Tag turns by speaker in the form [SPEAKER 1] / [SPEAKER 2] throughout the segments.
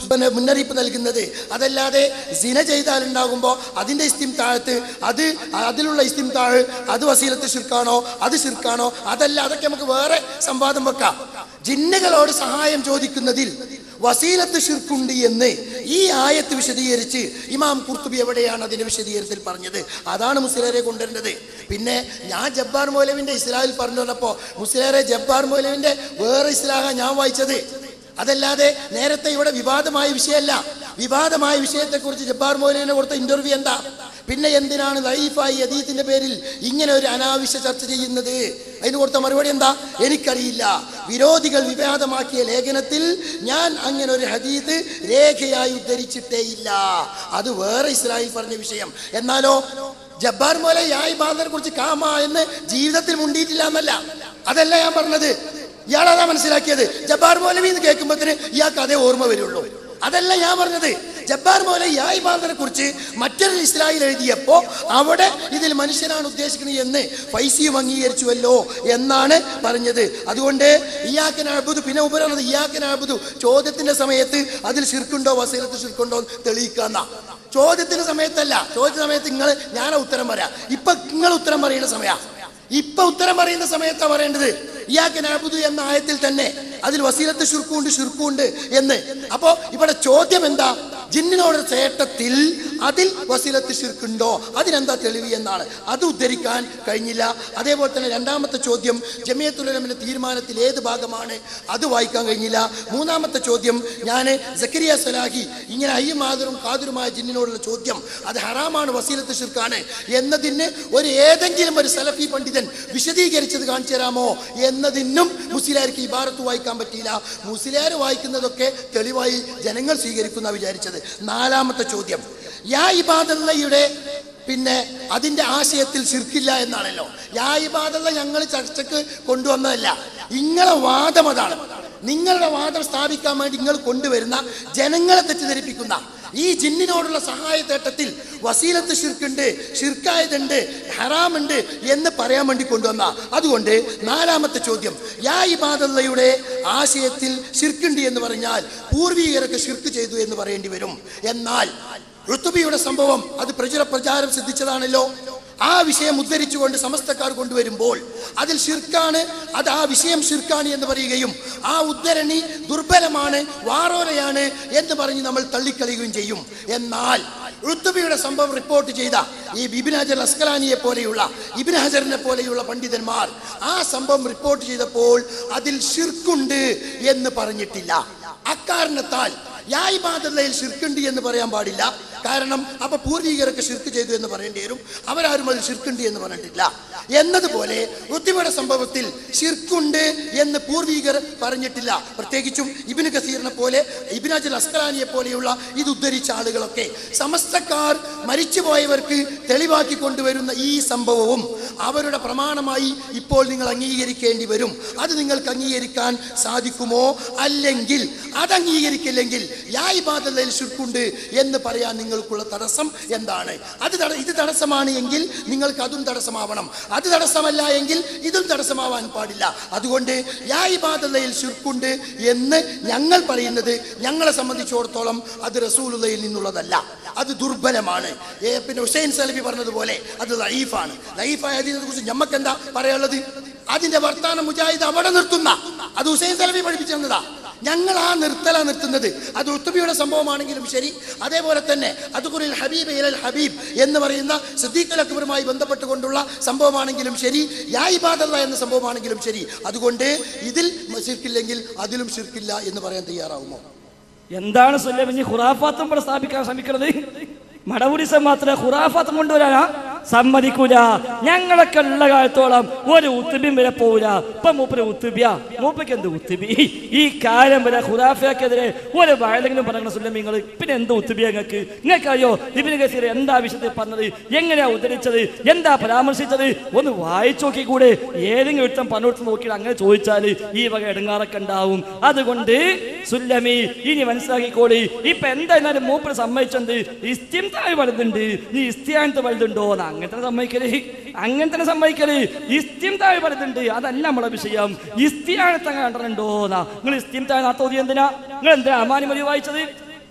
[SPEAKER 1] പിന്നെ മുന്നറിയിപ്പ് നൽകുന്നത് അതല്ലാതെ സിന ചെയ്താൽ ഉണ്ടാകുമ്പോൾ അതിന്റെ ഇസ്തിം താഴത്ത് അത് അതിലുള്ള ഇസ്തിം താഴ് അത് വസീലത്ത് ശിർക്കാണോ അത് ശിർക്കാണോ അതല്ല അതൊക്കെ നമുക്ക് വേറെ സംവാദം വെക്കാം ജിന്നുകളോട് സഹായം ചോദിക്കുന്നതിൽ വസീലത്ത് ഷിർക്കുണ്ട് എന്ന് ഈ ആയത്ത് വിശദീകരിച്ച് ഇമാം കുർത്തുബി എവിടെയാണ് അതിന്റെ വിശദീകരണത്തിൽ പറഞ്ഞത് അതാണ് മുസ്ലിരെ കൊണ്ടുവരേണ്ടത് പിന്നെ ഞാൻ ജബ്ബാർ മൗലവിന്റെ ഇസ്ലാഹിൽ പറഞ്ഞു വന്നപ്പോ മുസ്ലിറെ ജബ്ബാർ മൗലവിന്റെ വേറെ ഇസ്ലാഹ ഞാൻ വായിച്ചത് അതല്ലാതെ നേരത്തെ ഇവിടെ വിവാദമായ വിഷയമല്ല വിവാദമായ വിഷയത്തെക്കുറിച്ച് ജബ്ബാർ മൗലവിനെ കൊടുത്ത ഇന്റർവ്യൂ എന്താ പിന്നെ എന്തിനാണ് ലൈഫായി അദീത്തിന്റെ പേരിൽ ഇങ്ങനെ ഒരു അനാവശ്യ ചർച്ച ചെയ്യുന്നത് അതിന് കൊടുത്ത മറുപടി എന്താ എനിക്കറിയില്ല വിരോധികൾ വിവാദമാക്കിയ ലേഖനത്തിൽ ഞാൻ അങ്ങനെ ഒരു ഹദീത്ത് രേഖയായി ഉദ്ധരിച്ചിട്ടേ ഇല്ല അത് വേറെ ഇസ്രായേൽ പറഞ്ഞ വിഷയം എന്നാലോ ജബ്ബാർ മോലെ യായ് ബാദറിനെ കുറിച്ച് കാമ എന്ന് ജീവിതത്തിൽ മുണ്ടിയിട്ടില്ല എന്നല്ല അതല്ല ഞാൻ പറഞ്ഞത് ഇയാളതാ മനസ്സിലാക്കിയത് ജബ്ബാർ മൗലവി എന്ന് കേൾക്കുമ്പോഴത്തിന് ഇയാൾക്ക് അതേ ഓർമ്മ വരുള്ളൂ അതല്ല ഞാൻ പറഞ്ഞത് ജബ്ബാർ മൗലവി യായ് ബാദറിനെ കുറിച്ച് മറ്റൊരു ഇസ്രായേൽ എഴുതിയപ്പോ അവിടെ ഇതിൽ മനുഷ്യനാണ് ഉദ്ദേശിക്കുന്നത് എന്ന് ഫൈസിയും അംഗീകരിച്ചുവല്ലോ എന്നാണ് പറഞ്ഞത് അതുകൊണ്ട് ഇയാക്കനാബുദ് പിന്നെ ഉപരണത് ഇയാക്കനാബുദ് ചോദ്യത്തിന്റെ സമയത്ത് അതിൽ ശിർക്കുണ്ടോ വസീലത്ത് ശിർക്കുണ്ടോ എന്ന് തെളിയിക്കാന്ന ചോദ്യത്തിന്റെ സമയത്തല്ല ചോദ്യ സമയത്ത് നിങ്ങൾ ഞാനാ ഉത്തരം പറയാം ഇപ്പൊ നിങ്ങൾ ഉത്തരം പറയുന്ന സമയ ഇപ്പൊ ഉത്തരം പറയുന്ന സമയത്താ പറയേണ്ടത് ഇയാൾക്ക് നാബുദു എന്ന ആയത്തിൽ തന്നെ അതിൽ വസീലത്ത് ശുർക്കുണ്ട് ശുർക്കുണ്ട് എന്ന് അപ്പോ ഇവിടെ ചോദ്യം എന്താ ജിന്നിനോട് ചേട്ടത്തിൽ അതിൽ വസീലത്ത് ശിർക്കുണ്ടോ അതിനെന്താ തെളിവ് എന്നാണ് അത് ഉദ്ധരിക്കാൻ കഴിഞ്ഞില്ല അതേപോലെ തന്നെ രണ്ടാമത്തെ ചോദ്യം ജമിയത്തുലമിന്റെ തീരുമാനത്തിൽ ഏത് ഭാഗമാണ് അത് വായിക്കാൻ കഴിഞ്ഞില്ല മൂന്നാമത്തെ ചോദ്യം ഞാൻ സക്കരിയ സലാഹി ഇങ്ങനെ അയ്യും മാതരും കാതരുമായ ജിന്നിനോടുള്ള ചോദ്യം അത് ഹറാമാണ് വസീലത്ത് ഷിർക്കാണ് എന്നതിന് ഒരു ഏതെങ്കിലും ഒരു സലഫി പണ്ഡിതൻ വിശദീകരിച്ചത് കാണിച്ചു തരാമോ എന്നതിനും മുസ്ലിയാർക്ക് ഇബാറത്ത് വായിക്കാൻ പറ്റിയില്ല മുസ്ലിയാർ വായിക്കുന്നതൊക്കെ തെളിവായി ജനങ്ങൾ സ്വീകരിക്കുന്ന വിചാരിച്ചത് നാലാമത്തെ ചോദ്യം യാ ഇബാദല്ലയുടെ പിന്നെ അതിന്റെ ആശയത്തിൽ ശിർക്കില്ല എന്നാണല്ലോ യാ ഇബാദല്ല ഞങ്ങൾ ചർച്ചക്ക് കൊണ്ടുവന്നതല്ല നിങ്ങളെ വാദം അതാണ് നിങ്ങളുടെ വാദം സ്ഥാപിക്കാൻ വേണ്ടി നിങ്ങൾ കൊണ്ടുവരുന്ന ജനങ്ങളെ തെറ്റിദ്ധരിപ്പിക്കുന്ന ഈ ജിന്നിനോടുള്ള സഹായ തേട്ടത്തിൽ വസീലത്ത് ഷിർക്കുണ്ട് ഷിർക്കായതുണ്ട് ഹറാമുണ്ട് എന്ന് പറയാൻ വേണ്ടി കൊണ്ടുവന്ന അതുകൊണ്ട് നാലാമത്തെ ചോദ്യം യാ ഇബാദല്ലയുടെ ആശയത്തിൽ ഷിർക്കുണ്ട് എന്ന് പറഞ്ഞാൽ പൂർവീകരൊക്കെ ഷിർക്ക് ചെയ്തു എന്ന് പറയേണ്ടി വരും എന്നാൽ ഋത്തുബിയുടെ സംഭവം അത് പ്രചുര പ്രചാരം സിദ്ധിച്ചതാണല്ലോ ആ വിഷയം ഉദ്ധരിച്ചുകൊണ്ട് സമസ്തക്കാർ കൊണ്ടുവരുമ്പോൾ അതിൽ ഷിർക്കാണ് അത് ആ വിഷയം ഷിർക്കാണ് എന്ന് പറയുകയും ആ ഉദ്ധരണി ദുർബലമാണ് വാറോലയാണ് എന്ന് പറഞ്ഞ് നമ്മൾ തള്ളിക്കളയുകയും ചെയ്യും എന്നാൽ ഋത്തുബിയുടെ സംഭവം റിപ്പോർട്ട് ചെയ്ത ഈ ബിബിൻ ഹജർ അസ്കലാനിയെ പോലെയുള്ള ഇബിൻ ഹജറിനെ പോലെയുള്ള പണ്ഡിതന്മാർ ആ സംഭവം റിപ്പോർട്ട് ചെയ്തപ്പോൾ അതിൽ ഷിർക്കുണ്ട് എന്ന് പറഞ്ഞിട്ടില്ല അക്കാരണത്താൽ യായ് ബാദല്ലയിൽ ഷിർക്കുണ്ട് എന്ന് പറയാൻ പാടില്ല കാരണം അപ്പൊ പൂർവികരൊക്കെ ഷിർക്ക് ചെയ്തു എന്ന് പറയേണ്ടി വരും അവരാരും അതിൽ ഷിർക്കുണ്ട് എന്ന് പറഞ്ഞിട്ടില്ല എന്നതുപോലെ ഋത്തിമയുടെ സംഭവത്തിൽ ഷിർക്കുണ്ട് എന്ന് പൂർവികർ പറഞ്ഞിട്ടില്ല പ്രത്യേകിച്ചും ഇബിന് കസീറിനെ പോലെ ഇബിനാജുൽ അസ്കലാനിയെ പോലെയുള്ള ഇത് ഉദ്ധരിച്ച ആളുകളൊക്കെ സമസ്തക്കാർ മരിച്ചുപോയവർക്ക് തെളിവാക്കി കൊണ്ടുവരുന്ന ഈ സംഭവവും അവരുടെ പ്രമാണമായി ഇപ്പോൾ നിങ്ങൾ അംഗീകരിക്കേണ്ടി വരും അത് നിങ്ങൾക്ക് അംഗീകരിക്കാൻ സാധിക്കുമോ അല്ലെങ്കിൽ അത് അംഗീകരിക്കില്ലെങ്കിൽ യായ് ബാധലയിൽ ഷിർക്കുണ്ട് എന്ന് പറയാൻ നിങ്ങൾക്കുള്ള തടസ്സം എന്താണ് അത് തട- ഇത് തടസ്സമാണ് എങ്കിൽ നിങ്ങൾക്ക് അതും തടസ്സമാവണം അത് തടസ്സമല്ല എങ്കിൽ ഇതും തടസ്സമാവാൻ പാടില്ല അതുകൊണ്ട് യായ് ബാധലയിൽ ഷിർക്കുണ്ട് എന്ന് ഞങ്ങൾ പറയുന്നത് ഞങ്ങളെ സംബന്ധിച്ചിടത്തോളം അത് റസൂലുള്ളയിൽ നിന്നുള്ളതല്ല അത് ദുർബലമാണ് ഏ, പിന്നെ ഹുസൈൻ സലഫി പറഞ്ഞതുപോലെ അത് ലൈഫാണ് ലൈഫായ അതിനെ കുറിച്ച് ഞമ്മക്ക് എന്താ പറയാനുള്ളത് അതിന്റെ വർത്താനം മുജാഹിദ് അവിടെ നിർത്തുന്ന അത് ഹുസൈൻ സലഫി പഠിപ്പിച്ചു തന്നതാ ഞങ്ങൾ ആ നിർത്തല നിർത്തുന്നത് അത് ഉത്തുബിയുടെ സംഭവമാണെങ്കിലും ശരി അതേപോലെ തന്നെ അതുകുറിൽ ഹബീബ് ഇലൽ ഹബീബ് എന്ന് പറയുന്ന സിദ്ദീഖ് അക്ബറുമായി ബന്ധപ്പെട്ടുകൊണ്ടുള്ള സംഭവമാണെങ്കിലും ശരി യായിബാദല്ല എന്ന സംഭവമാണെങ്കിലും ശരി അതുകൊണ്ട് ഇതിൽ ശിർക്കില്ലെങ്കിൽ അതിലും ശിർക്കില്ല എന്ന് പറയാൻ തയ്യാറാവുമോ
[SPEAKER 2] എന്താണ് സുല്ലം ഇനി ഖുറാഫാത്തും ഇവിടെ സ്ഥാപിക്കാൻ ശ്രമിക്കുന്നത് മടവുരിസം മാത്രമേ ഖുറാഫാത്തും കൊണ്ടുവരാനാ സമ്മതിക്കൂല ഞങ്ങളൊക്കെ ഉള്ള കാലത്തോളം ഒരു ഉത്തുബിയും വരെ പോവില്ല ഇപ്പൊ മൂപ്പര് ഉത്തുബിയ മൂപ്പയ്ക്ക് എന്ത് ഉത്തുബി ഈ കാലം വരെ ഖുറാഫയ്ക്കെതിരെ ഒരു വയലെങ്കിലും പറയണ സുല്ലം നിങ്ങൾ പിന്നെ എന്ത് ഉത്തുബിയ നിങ്ങൾക്ക് നിങ്ങൾക്കറിയോ ഇബിന് ഗസീർ എന്താ വിഷയത്തിൽ പറഞ്ഞത് എങ്ങനെയാ ഉദ്ധരിച്ചത് എന്താ പരാമർശിച്ചത് ഒന്ന് വായിച്ചു നോക്കിക്കൂടെ ഏതെങ്കിലും ഒരുത്തം പണിയെടുത്ത് നോക്കിയിട്ട് അങ്ങനെ ചോദിച്ചാൽ ഈ വക ഇടങ്ങാറൊക്കെ ഉണ്ടാവും അതുകൊണ്ട് സുല്ലമി ഇനി മനസ്സിലാക്കിക്കോളി ഇപ്പൊ എന്തായാലും മൂപ്പര് സമ്മതിച്ചത് ഇസ്തിംതായി വലുതുണ്ട് നീ ഇസ്തിയാനത്ത് വലുതുണ്ടോ എന്ന് അങ്ങനെ തന്നെ സമ്മതിക്കല് അങ്ങനെ തന്നെ സമ്മതിക്കല് ഇസ്തിംതായി വലുതുണ്ട് അതല്ല നമ്മളെ വിഷയം ഇസ്തിയാനത്ത് കണ്ടിട്ടുണ്ടോ എന്നാ നിങ്ങൾ ഇസ്തിംതായി നാത്തോതി എന്തിനാ നിങ്ങൾ എന്തിനാ അമാനി മതി വായിച്ചത്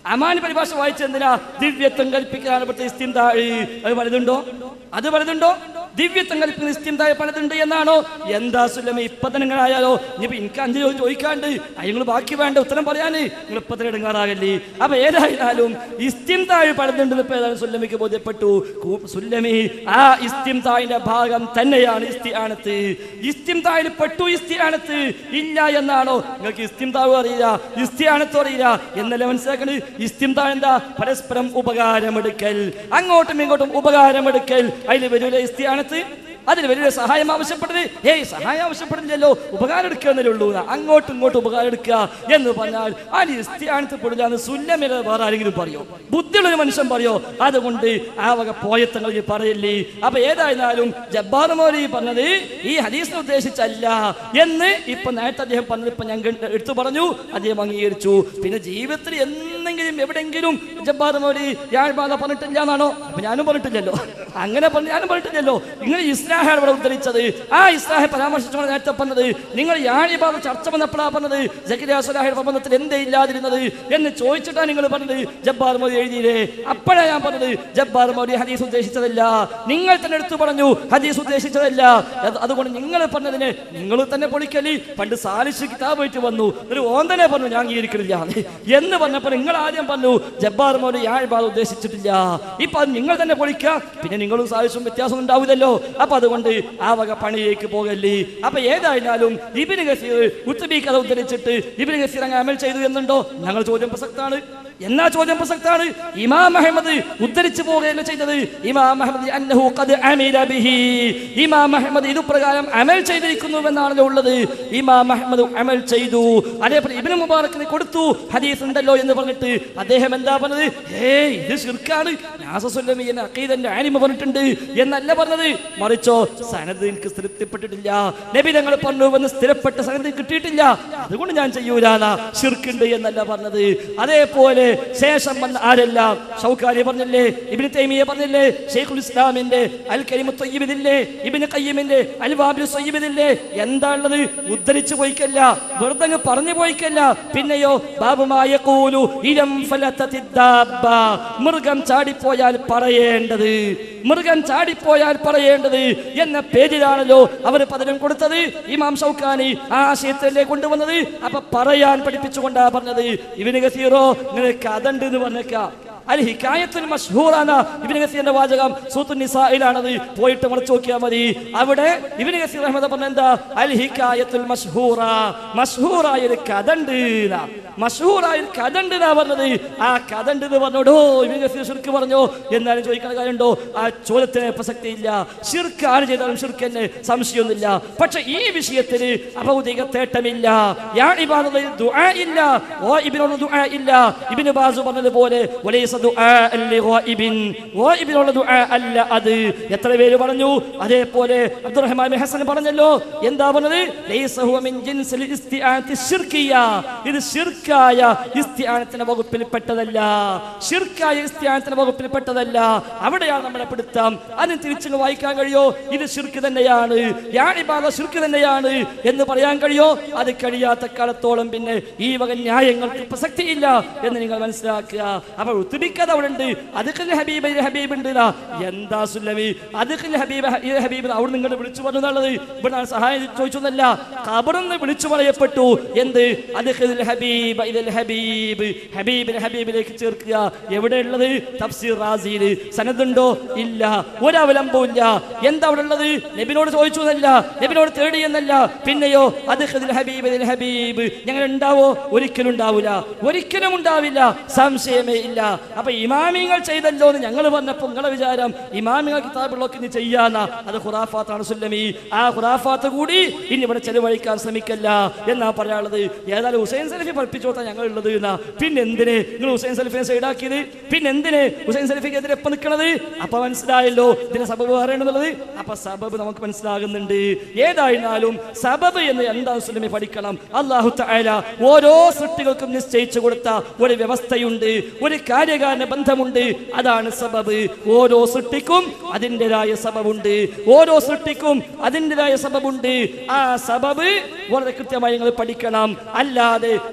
[SPEAKER 2] അമാനി പരിഭാഷ വായിച്ചെന്തിനാ ദിവ്യത്വം കൽപ്പിക്കാനാണ് ഇവിടുത്തെ ഇസ്തിംതാഴ് അത് പലതുണ്ടോ അത് പലതുണ്ടോ ദിവ്യത്വം കൽപ്പിക്കുന്ന ഇസ്തിംതാഴ് പലതുണ്ട് എന്നാണോ എന്താ സുല്ലമ ഇപ്പൊ തന്നെ നിങ്ങളായാലോ ഇനിയിപ്പോ എനിക്ക് അഞ്ച് ചോദ്യം ചോദിക്കാണ്ട് നിങ്ങൾ ബാക്കി വേണ്ട ഉത്തരം പറയാന് നിങ്ങൾ ഇപ്പൊ തന്നെ ഇടങ്ങാറാകല്ലേ അപ്പൊ ഏതായാലും ഇസ്തിംതാഴ് പലതുണ്ട് ഇപ്പൊ ഏതായാലും സുല്ലമിക്ക് ബോധ്യപ്പെട്ടു കൂ- സുല്ലമി ആ ഇസ്തിംതാഴിന്റെ ഭാഗം തന്നെയാണ് ഇസ്തിയാനത്ത് ഇസ്തിംതാഴിൽ പെട്ടു ഇസ്തിയാനത്ത് ഇല്ല എന്നാണോ നിങ്ങൾക്ക് ഇസ്തിംതാവ് അറിയില്ല ഇസ്തിയാനത്തും അറിയില്ല എന്നല്ലേ മനസ്സിലാക്കണത് ഇസ്തിംതാ എന്താ പരസ്പരം ഉപകാരമെടുക്കൽ അങ്ങോട്ടും ഇങ്ങോട്ടും ഉപകാരമെടുക്കൽ അതിൽ വലിയ ഇസ്തിയാനത്ത് അതിൽ വലിയ സഹായം ആവശ്യപ്പെട്ടത് ഏയ് സഹായം ആവശ്യപ്പെടുന്നില്ലല്ലോ ഉപകാരം എടുക്കുക എന്നല്ലേ ഉള്ളൂ അങ്ങോട്ടും ഇങ്ങോട്ടും ഉപകാരം എടുക്കുക എന്ന് പറഞ്ഞാൽ ആ ഇസ്തിയാനത്ത് പെടില്ല എന്ന് സുല്ലമില്ല വേറെ ആരെങ്കിലും പറയോ ബുദ്ധിയുള്ള ഒരു മനുഷ്യൻ പറയോ അതുകൊണ്ട് ആ വക പോയത്തങ്ങൾ ഈ പറയില്ലേ അപ്പൊ ഏതായിരുന്നാലും ജബ്ബാർ മോലി പറഞ്ഞത് ഈ ഹദീസിനെ ഉദ്ദേശിച്ചല്ല എന്ന് ഇപ്പൊ നേരത്തെ അദ്ദേഹം പറഞ്ഞത് ഇപ്പൊ ഞാൻ കണ്ട് എടുത്തു പറഞ്ഞു അദ്ദേഹം അംഗീകരിച്ചു പിന്നെ ജീവിതത്തിൽ എന്തെങ്കിലും എവിടെയെങ്കിലും ജബ്ബാർ മോലി ഞാൻ ബാധ പറഞ്ഞിട്ടില്ല എന്നാണോ അപ്പൊ ഞാനും പറഞ്ഞിട്ടില്ലല്ലോ അങ്ങനെ പറഞ്ഞു ഞാനും പറഞ്ഞിട്ടില്ലല്ലോ നിങ്ങൾ ഇസ്ലാഹാണ് ഇവിടെ ഉദ്ധരിച്ചത് ആ ഇസ്ലാഹെ പരാമർശിച്ചാണ് നേരത്തെ പറഞ്ഞത് നിങ്ങൾ യാണി ബാധ ചർച്ച വന്നപ്പോഴാണ് പറഞ്ഞത് ജക്കിരിയ സുലാഹയുടെ പ്രബന്ധത്തിൽ എന്തേ ഇല്ലാതിരുന്നത് എന്ന് ചോദിച്ചിട്ടാണ് നിങ്ങൾ പറഞ്ഞത് ജബ്ബാർ മോദി എഴുതിയില്ലേ അപ്പോഴാണ് ഞാൻ പറഞ്ഞത് ജബ്ബാർ മോദി ഹദീസ് ഉദ്ദേശിച്ചതല്ല നിങ്ങൾ തന്നെ എടുത്തു പറഞ്ഞു ഹദീസ് ഉദ്ദേശിച്ചതല്ല അത് അതുകൊണ്ട് നിങ്ങൾ പറഞ്ഞതിന് നിങ്ങൾ തന്നെ പൊളിക്കലി പണ്ട് സാലിഷ് കിതാബ് ആയിട്ട് വന്നു ഒരു ഓന്തനെ പറഞ്ഞു ഞാൻ അംഗീകരിക്കണില്ല എന്ന് പറഞ്ഞപ്പോൾ നിങ്ങൾ ആദ്യം പറഞ്ഞു ജബ്ബാർ മോദി യാഴ്ബാദ ഉദ്ദേശിച്ചിട്ടില്ല ഇപ്പൊ അത് നിങ്ങൾ തന്നെ പൊളിക്കുക പിന്നെ നിങ്ങളും സാലിഷും വ്യത്യാസം ഉണ്ടാവില്ലല്ലോ അപ്പൊ അതുകൊണ്ട് ആ വക പണിയേക്ക് പോകല്ലേ അപ്പൊ ഏതായിരുന്നാലും ഇബിന് ഗസീർ ഉത്തബി കഥ ഉദ്ധരിച്ചിട്ട് ഇബിന് ഗസീർ അങ്ങ് അമൽ ചെയ്തു എന്നുണ്ടോ ഞങ്ങൾ ചോദ്യം പ്രസക്താണ് എന്നാ ചോദ്യം പ്രസക്താണ് ഇമാം അഹമ്മദ് ഉദ്ധരിച്ചു പോവുകയല്ല ചെയ്തത് ഇമാം അഹമ്മദ് അന്നഹു ഖദ് അമില ബിഹി ഇമാം അഹമ്മദ് ഇത് പ്രകാരം അമൽ ചെയ്തിരിക്കുന്നുവെന്നാണല്ലോ ഉള്ളത് ഇമാം അഹമ്മദ് അമൽ ചെയ്തു അതേപോലെ ഇബ്നു മുബാറക്കിന് കൊടുത്തു ഹദീസ് ഉണ്ടല്ലോ എന്ന് പറഞ്ഞിട്ട് അദ്ദേഹം എന്താ പറഞ്ഞത് ഏ ഇത് ശിർക്കാണ് നാസസുല്ലമി എന്ന അക്കീദന്റെ ആനിമ പറഞ്ഞിട്ടുണ്ട് എന്നല്ല പറഞ്ഞത് മറിച്ചോ സനത് എനിക്ക് തൃപ്തിപ്പെട്ടിട്ടില്ല നബി ഞങ്ങൾ പറഞ്ഞു എന്ന് സ്ഥിരപ്പെട്ട സനത് കിട്ടിയിട്ടില്ല അതുകൊണ്ട് ഞാൻ ചെയ്യൂലാന്ന ഷിർക്കുണ്ട് എന്നല്ല പറഞ്ഞത് അതേപോലെ ശേഷം വന്ന ആരെല്ലാം ഷൗക്കാരി പറഞ്ഞില്ലേ ഇബിന് തൈമിയ പറഞ്ഞില്ലേ ഷെയ്ഖുൽ ഇസ്ലാമിന്റെ അൽ കരീമു തൊയ്യബിദില്ലേ ഇബിന് കയ്യമിന്റെ അൽ വാബിൽ സൊയ്യബിദില്ലേ എന്താ ഉള്ളത് ഉദ്ധരിച്ചു പോയിക്കല്ല വെറുതെ അങ്ങ് പറഞ്ഞു പോയിക്കല്ല പിന്നെയോ ബാബുമായ കൂലു ഇരം ഫലത്തത്തിദ്ദാബ്ബ. മൃഗം ചാടിപ്പോയാൽ പറയേണ്ടത് മൃഗം ചാടിപ്പോയാൽ പറയേണ്ടത് എന്ന പേജിലാണല്ലോ അവർ പലരും കൊടുത്തത് ഇമാം ഷൗക്കാനി ആ ആശയത്തിലെ കൊണ്ടുവന്നത് അപ്പൊ പറയാൻ പഠിപ്പിച്ചുകൊണ്ടാ പറഞ്ഞത് ഇവന് ഗസീറോ നിനക്ക് അതുണ്ട് എന്ന് പറഞ്ഞേക്കാം അൽ ഹിക്കായത്തുൽ മഷ്ഹൂറാണ് ഇബ്നു ഗസീറിന്റെ വാചകം സൂത്തുൻ നിസായിലാണത് പോയിട്ട് മറിച്ച് നോക്കിയാൽ മതി അവിടെ ഇബ്നു ഗസീർ അഹമ്മദ് പറഞ്ഞ എന്താ അൽ ഹിക്കായത്തുൽ മഷ്ഹൂറ മഷ്ഹൂറായ ഒരു കഥ ഉണ്ട് ന്നാ. മഷ്ഹൂറായ ഒരു കഥ ഉണ്ട് എന്നാ പറഞ്ഞത് ആ കഥ ഉണ്ട് എന്ന് പറഞ്ഞോടോ ഇബ്നു ഗസീർ ഷിർക്ക് പറഞ്ഞോ എന്നാലും ചോദിക്കണ കാര്യമുണ്ടോ ആ ചോദ്യത്തിന് പ്രസക്തിയില്ല ഷിർക്ക് ആര് ചെയ്താലും ഷിർക്ക് തന്നെ സംശയമൊന്നുമില്ല പക്ഷെ ഈ വിഷയത്തിൽ അഭൗതിക തേട്ടമില്ല യാ ഇബാദത്തിൽ ദുആ ഇല്ല ഓ ഇബിനോട് ദുആ ഇല്ല ഇബ്നു ബാസു പറഞ്ഞതുപോലെ വലൈസ ദുആഅൻ ലിഗായിബിൻ ഗായിബിനുള്ള ദുആ അല്ല അത് എത്ര പേര് പറഞ്ഞു അതേപോലെ അബ്ദുറഹ്മാൻ ബിൻ ഹസൻ പറഞ്ഞല്ലോ എന്താ പറഞ്ഞത് ലൈസ ഹുവ മിൻ ജിൻസിൽ ഇസ്തിആനത്തി ശിർക്കിയ ഇത് ശിർക്കായ ഇസ്തിആനത്തിന്റെ വകുപ്പിൽ പെട്ടതല്ല ശിർക്കായ ഇസ്തിആനത്തിന്റെ വകുപ്പിൽ പെട്ടതല്ല അവിടെയാണ് നമ്മളെ പിടുത്തം അതിന് തിരിച്ചു വായിക്കാൻ കഴിയോ ഇത് ശിർക്ക് തന്നെയാണ് യാ ഇബാദ ശിർക്ക് തന്നെയാണ് എന്ന് പറയാൻ കഴിയോ അത് കഴിയാത്ത കാലത്തോളം പിന്നെ ഈ വക ന്യായങ്ങൾക്ക് പ്രസക്തിയില്ല എന്ന് നിങ്ങൾ മനസ്സിലാക്കുക അപ്പൊ ഉത്തുബിക്കത് അവിടെ ഉണ്ട് അതുക്കൽ ഹബീബ് ഇത് ഹബീബ് ഉണ്ട് ഇതാ. എന്താ സുല്ലമി അതുക്കൽ ഹബീബ് ഹ- ഇത് ഹബീബ് അവിടെ നിങ്ങൾ വിളിച്ചു പറഞ്ഞുള്ളത് ഇവിടെ ഞാൻ സഹായം ചോദിച്ചൊന്നല്ല കബറിന്ന് വിളിച്ചു പറയപ്പെട്ടു എന്ത് അതുക്കൽ ഹബീബ് ഇതിൽ ഹബീബ് ഹബീബിനെ ഹബീബിലേക്ക് ചേർക്കുക എവിടെയുള്ളത് തഫ്സീർ റാസിയിൽ സനതുണ്ടോ ഇല്ല ഒരവലംബവും ഇല്ല എന്താ അവിടെ ഉള്ളത് നബിനോട് ചോദിച്ചു എന്നല്ല നബിനോട് തേടി എന്നല്ല പിന്നെയോ അത് ഹബീബ് ഇതിൽ ഹബീബ് ഞങ്ങൾ ഉണ്ടാവോ ഒരിക്കലും ഉണ്ടാവില്ല ഒരിക്കലും ഉണ്ടാവില്ല സംശയമേ ഇല്ല അപ്പൊ ഇമാമിങ്ങൾ ചെയ്തല്ലോ എന്ന് ഞങ്ങൾ പറഞ്ഞപ്പോൾ നിങ്ങളെ വിചാരം ഇമാമിങ്ങൾ കിതാബുകളൊക്കെ ഇനി ചെയ്യാന്ന അത് ഖുറാഫാത്താണ് സുല്ലമി ആ ഖുറാഫാത്ത് കൂടി ഇനി ഇവിടെ ചെലവഴിക്കാൻ ശ്രമിക്കല്ല എന്നാ പറയാനുള്ളത് ഏതായാലും ഹുസൈൻ സലഫി പഠിപ്പിച്ചു കൊടുത്താൽ ഞങ്ങൾ ഉള്ളത് എന്നാ പിന്നെ എന്തിന് നിങ്ങൾ ഹുസൈൻ സലഫിനെ സൈഡാക്കിയത് പിന്നെ എന്തിന് ഹുസൈൻ സലഫിക്ക് എതിരെ എപ്പോ നിൽക്കണത് അപ്പൊ മനസ്സിലായല്ലോ ഇതിന്റെ സബബ് പറയണമെന്നുള്ളത് അപ്പൊ സബബ് നമുക്ക് മനസ്സിലാകുന്നുണ്ട് ഏതായിരുന്നാലും സബബ് എന്ന് എന്താ മുസ്ലിമെ പഠിക്കണം അള്ളാഹു തആല ഓരോ സൃഷ്ടികൾക്കും നിശ്ചയിച്ചു കൊടുത്ത ഒരു വ്യവസ്ഥയുണ്ട് ഒരു കാര്യകാരണ ബന്ധമുണ്ട് അതാണ് സബബ് ഓരോ സൃഷ്ടിക്കും അതിൻ്റെതായ സബബുണ്ട് ഓരോ സൃഷ്ടിക്കും അതിൻ്റെതായ സബബുണ്ട് ആ സബബ് വളരെ കൃത്യമായി നിങ്ങൾ പഠിക്കണം അല്ലാതെ നിങ്ങൾ ഒരു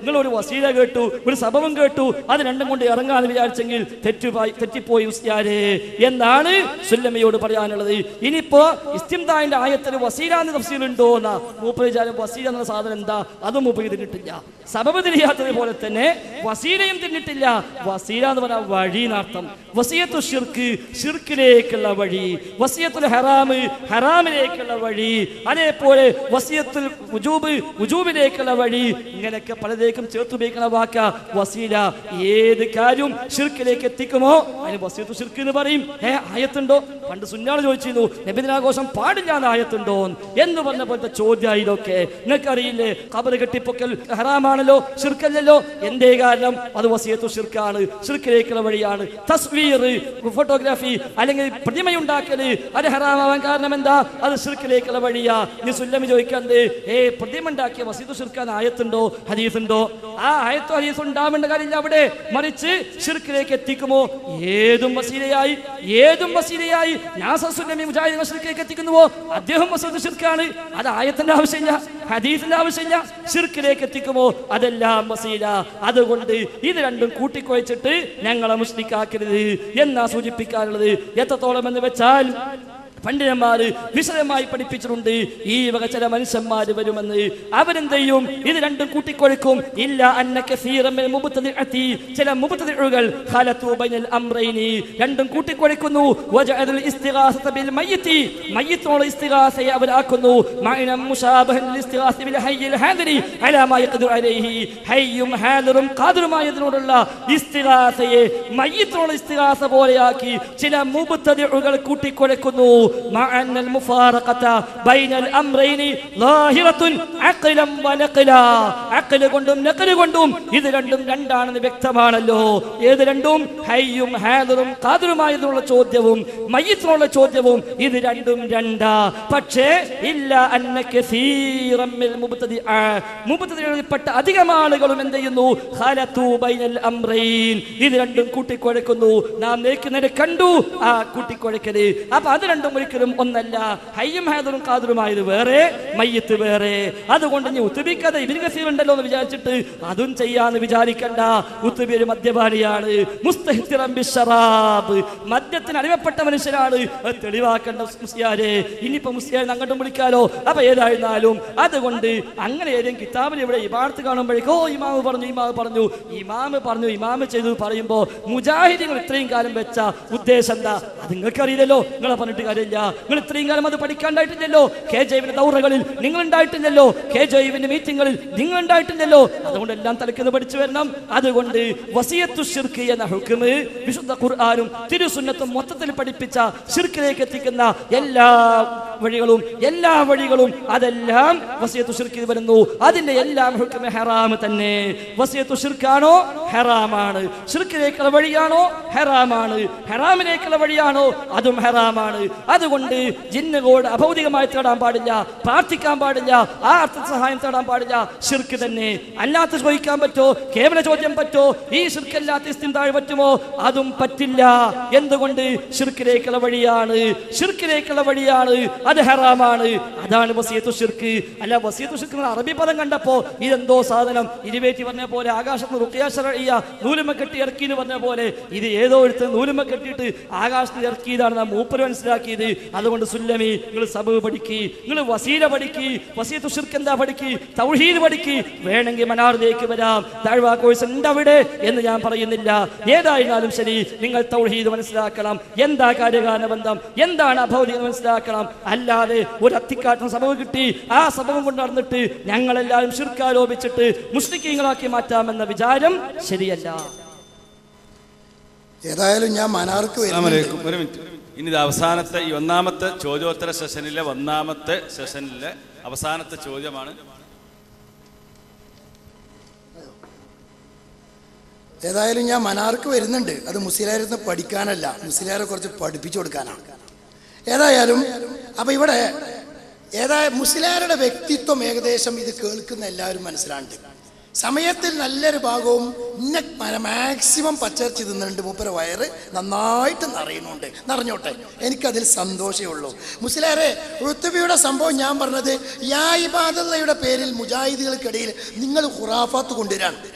[SPEAKER 2] വസീല കേട്ടു ഒരു സഭവും കേട്ടു അത് രണ്ടും കൊണ്ട് ഇറങ്ങാന്ന് വിചാരിച്ചെങ്കിൽ തെറ്റുപോയി തെറ്റിപ്പോയി ഉസ്യാരെ എന്നാണ് സുല്ലമ്മയോട് പറയാനുള്ളത് ഇനിയിപ്പോ ഇസ്തിംതാന്റെ ആയത്തിൽ വസീല എന്ന് തഫ്സീലുണ്ടോ എന്നാ മൂപ്പര് വിചാരം വസീല എന്ന സാധനം എന്താ അതും മൂപ്പര് തിന്നിട്ടില്ല സബബ് തിരിയാത്തത് പോലെ തന്നെ വസീലയും തിന്നിട്ടില്ല വസീല എന്ന് പറഞ്ഞാൽ വഴി നാർത്ഥം വസീയത്തു ഷിർക്ക് ഷിർക്കിലേക്കുള്ള വഴി വസീയത്തുൽ ഹറാമ് ഹറാമിലേക്കുള്ള വഴി അതേപോലെ വസീയത്തുൽ ഉജൂബ് ഉജൂബിലേക്കുള്ള വഴി ഇങ്ങനെയൊക്കെ പലതേക്കും ചേർത്തുപയോഗിക്കുന്ന വാക്ക വസീല ഏത് കാര്യവും ഷിർക്കിലേക്ക് എത്തിക്കുമോ അതിന് വസീയത്തു ഷിർക്ക് എന്ന് പറയും ഏ ആയത്തുണ്ടോ പണ്ട് സുന്നാൾ ചോദിച്ചിരുന്നു നബിദിനാഘോഷം പാടില്ല എന്ന് ആയത്തുണ്ടോ എന്ന് പറഞ്ഞ പോലത്തെ ചോദ്യം ഇതൊക്കെ നിങ്ങൾക്കറിയില്ലേ കബറ് കെട്ടിപ്പൊക്കൽ ഹറാമാണല്ലോ ഷിർക്കല്ലല്ലോ എന്തേ കാരണം അത് വസിയത്തു ഷിർക്കാണ് ഷിർക്കിലേക്കുള്ള വഴിയാണ് തസ്വീർ ഫോട്ടോഗ്രാഫി അല്ലെങ്കിൽ പ്രതിമയുണ്ടാക്കല് അത് ഹറാമാവാൻ കാരണം എന്താ അത് ഷിർക്കിലേക്കുള്ള വഴിയാ നീ സുല്ലമി ചോദിക്കുന്നത് ഏ പ്രതിമ ഉണ്ടാക്കിയ വസീതു ഷിർക്കാൻ ആയത്തുണ്ടോ ഹദീസുണ്ടോ ആ ആയത്തോ ഹദീസ് ഉണ്ടാവേണ്ട കാര്യമില്ല അവിടെ മറിച്ച് ഷിർക്കിലേക്ക് എത്തിക്കുമോ ഏതും വസീലയായി ഏതും വസീലയായി നാസസുല്ലമി മുജാഹിദ് ഷിർക്കിലേക്ക് എത്തിക്കുന്നുവോ അദ്ദേഹം വസീതു ഷിർക്കാണ് അത് ആയത്തിന്റെ ആവശ്യമില്ല ഹദീസിന്റെ ആവശ്യമില്ല ഷിർക്കിലേക്ക് എത്തിക്കുമോ അതെല്ലാം വസീല അതുകൊണ്ട് ഇത് രണ്ടും കൂട്ടിക്കുഴച്ചിട്ട് ഞങ്ങളെ മുസ്ലിക്കാക്കരുത് എന്നാ സൂചിപ്പിക്കാനുള്ളത് എത്രത്തോളം എന്ന് വെച്ചാൽ പണ്ഡിതന്മാര് വിശദമായി പഠിപ്പിച്ചിട്ടുണ്ട് ഈ വക ചില മനുഷ്യന്മാര് വരുമെന്ന് അവരെന്ത് ചെയ്യും ഇത് രണ്ടും കൂട്ടിക്കൊഴുക്കും ഇല്ല അന്നക്ക് ചില മുബത്തതിഴുകൾ അമ്രൈനി രണ്ടും കൂട്ടിക്കൊഴുക്കുന്നു വജഅലൽ ഇസ്തിഗാസത ബിൽ മയ്യിത്തി മയ്യിത്തോട് ഇസ്തിഗാസയെ അവരാക്കുന്നു മഅനം മുശാബഹൻ ലിൽ ഇസ്തിഗാസ ബിൽ ഹയ്യിൽ ഹാദിരി അലാ മാ യഖദിറു അലൈഹി ഹയ്യും ഹാദിറും ഖാദിറുമായതിനോടുള്ള ഇസ്തിഗാസയെ മയ്യിത്തോട് ഇസ്തിഗാസ പോലെയാക്കി ചില മുബത്തതിഴുകൾ കൂട്ടിക്കൊഴുക്കുന്നു مع أن المفارقة بين الأمرين ظاهرة عقلا ونقلا عقل കൊണ്ടും നഖൽ കൊണ്ടും ഇത് രണ്ടും രണ്ടാണെന്ന് വ്യക്തമാണല്ലോ ഏത് രണ്ടും ഹയ്യും ഹാദറും ഖാദറുമായതിനുള്ള ചോദ്യവും മയ്യത്തിനുള്ള ചോദ്യവും ഇത് രണ്ടും രണ്ടാ പക്ഷേ ഇല്ല അന്ന കസീറം മിൽ മുബ്തദിഅ മുബ്തദികളിൽപ്പെട്ട അധികം ആളുകളും എന്ത് ചെയ്യുന്നു ഖലതു ബൈനൽ അംറൈൻ ഇത് രണ്ടും കൂട്ടിക്കുഴക്കുന്നു നാം നേർക്ക് നേരെ കണ്ടു ആ കൂട്ടിക്കുഴക്കല് അപ്പൊ അത് രണ്ടും ഒരിക്കലും ഒന്നല്ല ഹയ്യും ഹാദറും ഖാദറുമായത് വേറെ മയ്യത്ത് വേറെ അതുകൊണ്ട് ഇനി ഉത്തുബിക്കാതെ ഇബിൻ കസീർ ഉണ്ടല്ലോ എന്ന് വിചാരിച്ചിട്ട് അതും ചെയ്യാന്ന് വിചാരിക്കണ്ട ഉത്തുബി ഒരു മദ്യപാനിയാണ് മുസ്തഹിത്തിറം ബിശ്ശറാബ്. മദ്യത്തിന് അടിമപ്പെട്ട മനുഷ്യനാണ് അത് തെളിവാക്കേണ്ട മുസ്ലിയാരെ ഇനിയിപ്പോ മുസ്ലിയാരെ അങ്ങോട്ടും വിളിക്കാലോ അപ്പൊ ഏതായിരുന്നാലും അതുകൊണ്ട് അങ്ങനെ ഏതെങ്കിലും കിതാബിൽ ഇവിടെ ഇമാർത്ത് കാണുമ്പോഴേക്കോ ഇമാമ് പറഞ്ഞു ഇമാമ് പറഞ്ഞു ഇമാമ് പറഞ്ഞു ഇമാമ് ചെയ്തു പറയുമ്പോ മുജാഹിദികൾ ഇത്രയും കാലം വെച്ച ഉദ്ദേശം എന്താ അത് നിങ്ങൾക്കറിയില്ലല്ലോ നിങ്ങളെ പറഞ്ഞിട്ട് കാര്യമില്ല നിങ്ങൾ ഇത്രയും കാലം അത് പഠിക്കാണ്ടായിട്ടില്ലല്ലോ കെ ജൈവിന്റെ ദൗറകളിൽ നിങ്ങൾ ഉണ്ടായിട്ടില്ലല്ലോ കെ ജൈവിന്റെ മീറ്റിങ്ങുകളിൽ നിങ്ങൾ ഉണ്ടായിട്ടില്ലല്ലോ അതുകൊണ്ട് എല്ലാം തലക്കെന്ന് പഠിച്ചു വരണം അതുകൊണ്ട് വസിയത്തു ഷിർക്ക് എന്ന ഹുക്കുമ് വിശുദ്ധ ഖുർആാനും തിരുസുന്നത്തും മൊത്തത്തിൽ പഠിപ്പിച്ച ഷിർക്കിലേക്ക് എത്തിക്കുന്ന എല്ലാ വഴികളും എല്ലാ വഴികളും അതെല്ലാം വസിയത്തു ഷിർക്കിൽ വരുന്നു അതിന്റെ എല്ലാം ഹുക്കുമ് ഹറാം തന്നെ വസിയത്തു ഷിർക്കാണോ ഹറാമാണ് ഷിർക്കിലേക്കുള്ള വഴിയാണോ ഹറാമാണ് ഹറാമിലേക്കുള്ള വഴിയാണോ അതും ഹറാമാണ് അതുകൊണ്ട് ജിന്നുകളോട് അഭൗതികമായി തേടാൻ പാടില്ല പ്രാർത്ഥിക്കാൻ പാടില്ല ആ അർത്ഥ സഹായം തേടാൻ പാടില്ല ഷിർക്ക് തന്നെ അല്ലാത്ത ചോദിക്കാൻ പറ്റോ കേവല ചോദ്യം പറ്റോ ഈ ഷിർക്കല്ലാത്ത ഇസ്തിന്താഴ് പറ്റുമോ അതും പറ്റില്ല എന്തുകൊണ്ട് ഷിർക്കിലേക്കുള്ള വഴിയാണ് ഷിർക്കിലേക്കുള്ള വഴിയാണ് അത് ഹറാമാണ് അതാണ് വസീയത്തു ഷിർക്ക് അല്ല വസീയത്തു ഷിർക്ക് എന്ന അറബി പദം കണ്ടപ്പോ ഇതെന്തോ സാധനം ഇരുവേറ്റി പറഞ്ഞ പോലെ ആകാശത്ത് റുക്കിയാശറിയ നൂലുമ കെട്ടി ഇറക്കി എന്ന് പറഞ്ഞ പോലെ ഇത് ഏതോ എടുത്ത് നൂലുമ കെട്ടിയിട്ട് ആകാശത്ത് ഇറക്കിയതാണ് നാം മൂപ്പര് മനസ്സിലാക്കിയത് അതുകൊണ്ട് സുല്ലമി നിങ്ങൾ സബ് പഠിക്കി നിങ്ങൾ വസീല പഠിക്കി വസീയത്തു ഷിർക്ക് എന്താ പഠിക്കി തൗഹീദ് പഠിക്കി വേണമെങ്കിൽ മനാറിലേക്ക് വരാം താഴ്വാ കോഴ്സ് ഉണ്ട് അവിടെ എന്ന് ഞാൻ പറയുന്നില്ല ഏതായിരുന്നാലും ശരി നിങ്ങൾ തൗഹീദ് മനസ്സിലാക്കണം എന്താ കാര്യകാരണ ബന്ധം എന്താണ് അഭൗതികം മനസ്സിലാക്കണം അല്ലാതെ ഒരു അത്തിക്കാട്ടിന് സഭവ് കിട്ടി ആ സംഭവം കൊണ്ട് നടന്നിട്ട് ഞങ്ങളെല്ലാവരും ഷിർക്കാരോപിച്ചിട്ട് മുസ്ലിക്കീങ്ങളാക്കി മാറ്റാമെന്ന വിചാരം ശരിയല്ല
[SPEAKER 1] ഏതായാലും ഞാൻ മനാർക്ക് വരുന്നുണ്ട്
[SPEAKER 3] അസ്സലാമലൈക്കും ഒരു മിനിറ്റ് ഇനി ഇത് അവസാനത്തെ ഈ ഒന്നാമത്തെ ചോദ്യോത്തര സെഷനിലെ ഒന്നാമത്തെ സെഷനിലെ അവസാനത്തെ ചോദ്യമാണ്
[SPEAKER 1] ഏതായാലും ഞാൻ മനാർക്ക് വരുന്നുണ്ട് അത് മുസ്ലിയാരത്ത് പഠിക്കാനല്ല മുസ്ലിയാരെ കുറച്ച് പഠിപ്പിച്ചു കൊടുക്കാനാണ് ഏതായാലും അപ്പൊ ഇവിടെ ഏതായ മുസ്ലിയാരുടെ വ്യക്തിത്വം ഏകദേശം ഇത് കേൾക്കുന്ന എല്ലാവരും മനസ്സിലാണ്ട് സമയത്തിൽ നല്ലൊരു ഭാഗവും ഇന്ന മാക്സിമം പച്ചർച്ച് തിന്നുന്നുണ്ട് മൂപ്പര വയറ് നന്നായിട്ട് നിറയുന്നുണ്ട് നിറഞ്ഞോട്ടെ എനിക്കതിൽ സന്തോഷമേ ഉള്ളൂ മുസ്ലിയാരെ ഋത്തുബിയുടെ സംഭവം ഞാൻ പറഞ്ഞത് യാ ഇബാദയുടെ പേരിൽ മുജാഹിദുകൾക്കിടയിൽ നിങ്ങൾ ഖുറാഫാത്ത് കൊണ്ടുവരാണ്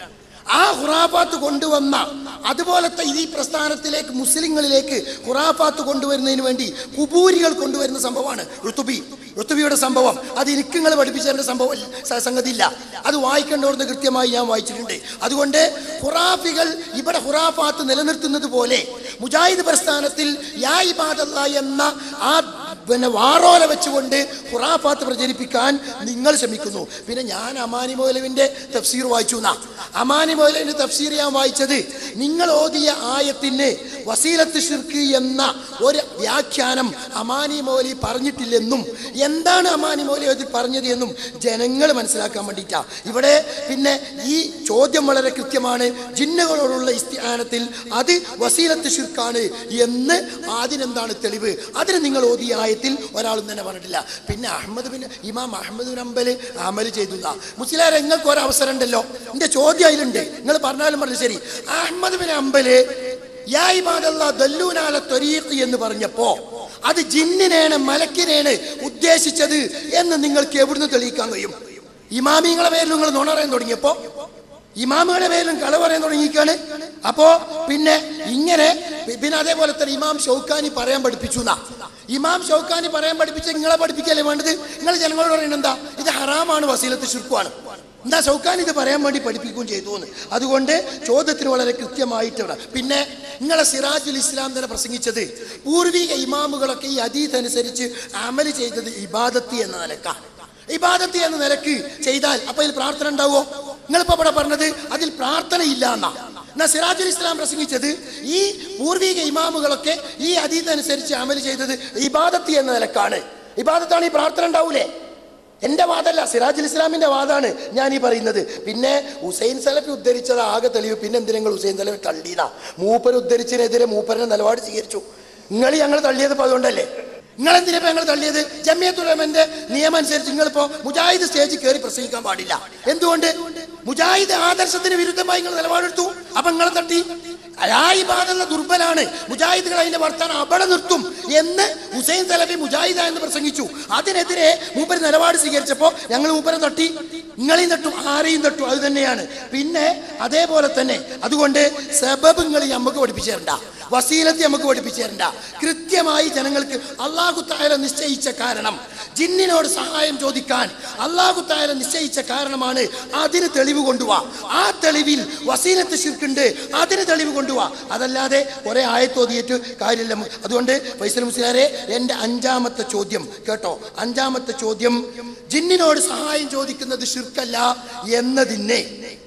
[SPEAKER 1] ആ ഖുറാഫാത്ത് കൊണ്ടുവന്ന അതുപോലത്തെ ഈ പ്രസ്ഥാനത്തിലേക്ക് മുസ്ലിങ്ങളിലേക്ക് ഖുറാഫാത്ത് കൊണ്ടുവരുന്നതിന് വേണ്ടി കുബൂരികൾ കൊണ്ടുവരുന്ന സംഭവമാണ് ഋതുബി ഋതുബിയുടെ സംഭവം അത് എനിക്ക് നിങ്ങൾ പഠിപ്പിച്ചതിന്റെ സംഭവം ഇല്ല- സ- സംഗതി ഇല്ല അത് വായിക്കേണ്ടവർന്ന് കൃത്യമായി ഞാൻ വായിച്ചിട്ടുണ്ട് അതുകൊണ്ട് ഖുറാഫികൾ ഇവിടെ ഖുറാഫാത്ത് നിലനിർത്തുന്നത് പോലെ മുജാഹിദ് പ്രസ്ഥാനത്തിൽ യാ ഇബാദല്ല എന്ന ആ പിന്നെ വാറോല വെച്ചുകൊണ്ട് ഖുറാഫാത്ത് പ്രചരിപ്പിക്കാൻ നിങ്ങൾ ശ്രമിക്കുന്നു പിന്നെ ഞാൻ അമാനി മൗലവിന്റെ തഫ്സീർ വായിച്ചു എന്നാ അമാനി മൗലവിന്റെ തഫ്സീർ ഞാൻ വായിച്ചത് നിങ്ങൾ ഓതിയ ആയത്തിന് വസീലത്ത് ഷിർക്ക് എന്ന ഒരു വ്യാഖ്യാനം അമാനി മൗലി പറഞ്ഞിട്ടില്ലെന്നും എന്താണ് അമാനി മൗലി അതിൽ പറഞ്ഞത് എന്നും ജനങ്ങൾ മനസ്സിലാക്കാൻ വേണ്ടിയിട്ടാ ഇവിടെ പിന്നെ ഈ ചോദ്യം വളരെ കൃത്യമാണ് ജിന്നുകളോടുള്ള ഇസ്തിഹാനത്തിൽ അത് വസീലത്ത് ഷിർക്കാണ് എന്ന് അതിനെന്താണ് തെളിവ് അതിന് നിങ്ങൾ ഓതിയ ആയത്തിൽ ഒരാളും തന്നെ പറഞ്ഞിട്ടില്ല പിന്നെ അഹമ്മദ് ബിൻ ഇമാം അഹമ്മദ് ബിൻ അമ്പല് അമല് ചെയ്തു മുസ്ലിം നിങ്ങൾക്ക് ഒരു അവസരം ഉണ്ടല്ലോ എന്റെ ചോദ്യം അതിലുണ്ട് നിങ്ങൾ പറഞ്ഞാലും പറഞ്ഞു ശരി അഹമ്മദ് ബിൻ അമ്പല് യാ ഇബാദല്ലാ ദല്ലൂനാല ത്വരീഖ് എന്ന് പറഞ്ഞപ്പോ അത് ജിന്നിനെയാണ് മലക്കിനെയാണ് ഉദ്ദേശിച്ചത് എന്ന് നിങ്ങൾക്ക് എവിടുന്ന് തെളിയിക്കാൻ കഴിയും ഇമാമിങ്ങളെ പേരിൽ നിങ്ങൾ നുണ പറയാൻ തുടങ്ങിയപ്പോ ഇമാമുകളുടെ പേരിലും കള പറയാൻ തുടങ്ങിക്കാണ് അപ്പോ പിന്നെ ഇങ്ങനെ പി- പിന്നെ അതേപോലെ തന്നെ ഇമാം ഷൗക്കാനി പറയാൻ പഠിപ്പിച്ചു എന്നാ ഇമാം ഷൗക്കാനി പറയാൻ പഠിപ്പിച്ച നിങ്ങളെ പഠിപ്പിക്കല്ലേ വേണ്ടത് നിങ്ങൾ ജനങ്ങളോട് പറയുന്നത് എന്താ ഇത് ഹറാമാണ് വസീലത്ത് ശുർക്കുമാണ് എന്താ ഷൗക്കാൻ ഇത് പറയാൻ വേണ്ടി പഠിപ്പിക്കുകയും ചെയ്തു എന്ന് അതുകൊണ്ട് ചോദ്യത്തിന് വളരെ കൃത്യമായിട്ട് ഇവിടെ പിന്നെ നിങ്ങളെ സിറാജുൽ ഇസ്ലാം തന്നെ പ്രസംഗിച്ചത് പൂർവിക ഇമാമുകളൊക്കെ ഈ അതീത് അനുസരിച്ച് അമല് ചെയ്തത് ഇബാദത്തി എന്ന നിലക്കാണ് ഇബാദത്തി എന്ന നിലക്ക് ചെയ്താൽ അപ്പൊ അതിൽ പ്രാർത്ഥന ഉണ്ടാവോ നിങ്ങളിപ്പോ ഇവിടെ പറഞ്ഞത് അതിൽ പ്രാർത്ഥന ഇല്ല എന്നാ എന്നാ സിറാജുൽ ഇസ്ലാം പ്രസംഗിച്ചത് ഈ പൂർവിക ഇമാമുകളൊക്കെ ഈ അതീത് അനുസരിച്ച് അമല് ചെയ്തത് ഇബാദത്തി എന്ന നിലക്കാണ് ഇബാദത്താണ് ഈ പ്രാർത്ഥന ഉണ്ടാവൂലേ എന്റെ വാദമല്ല സിറാജുൽ ഇസ്ലാമിന്റെ വാദമാണ് ഞാൻ ഈ പറയുന്നത് പിന്നെ ഹുസൈൻ സലഫി ഉദ്ധരിച്ചത് ആകെ തെളിവ് പിന്നെ എന്തിനാ ഹുസൈൻ സലഫി തള്ളിയതാ മൂപ്പർ ഉദ്ധരിച്ചതിനെതിരെ മൂപ്പറിന്റെ നിലപാട് സ്വീകരിച്ചു നിങ്ങൾ ഞങ്ങൾ തള്ളിയത് ഇപ്പൊ അതുകൊണ്ടല്ലേ നിങ്ങൾ എന്തിനാ ഞങ്ങൾ തള്ളിയത് ജമിയത്തുലമന്റെ നിയമം അനുസരിച്ച് നിങ്ങളിപ്പോ മുജാഹിദ് സ്റ്റേജിൽ കയറി പ്രസംഗിക്കാൻ പാടില്ല എന്തുകൊണ്ട് മുജാഹിദ് ആദർശത്തിന് വിരുദ്ധമായി നിങ്ങൾ നിലപാടെടുത്തു അപ്പൊ നിങ്ങളെ തട്ടി അയായിബാദുള്ള ദുർബലാണ് മുജാഹിദുകൾ അതിന്റെ വർത്താനം അവിടെ നിർത്തും എന്ന് ഹുസൈൻ സലഫി മുജാഹിദ എന്ന് പ്രസംഗിച്ചു അതിനെതിരെ മൂപ്പര് നിലപാട് സ്വീകരിച്ചപ്പോ ഞങ്ങൾ മൂപ്പരെ തട്ടി നിങ്ങളെയും തട്ടും ആരെയും തട്ടും അത് തന്നെയാണ് പിന്നെ അതേപോലെ തന്നെ അതുകൊണ്ട് സബബ് നിങ്ങൾ നമുക്ക് പഠിപ്പിച്ചു തരണ്ട വസീലത്തെ നമുക്ക് പഠിപ്പിച്ചു തരണ്ട കൃത്യമായി ജനങ്ങൾക്ക് അള്ളാഹു താര നിശ്ചയിച്ച കാരണം ജിന്നിനോട് സഹായം ചോദിക്കാൻ അള്ളാഹു താര നിശ്ചയിച്ച കാരണമാണ് അതിന് തെളിവ് കൊണ്ടുപോവാ ആ തെളിവിൽ വസീലത്ത് ശിർക്കുണ്ട് അതിന് തെളിവ് കൊണ്ടുപോവാ അതല്ലാതെ കുറെ ആയത്തോതിയിട്ട് കാര്യമില്ല അതുകൊണ്ട് ഫൈസൽ മുസ്ലിയാരെ എൻ്റെ അഞ്ചാമത്തെ ചോദ്യം കേട്ടോ അഞ്ചാമത്തെ ചോദ്യം ജിന്നിനോട് സഹായം ചോദിക്കുന്നത് ശിർക്കല്ല എന്നതിനെ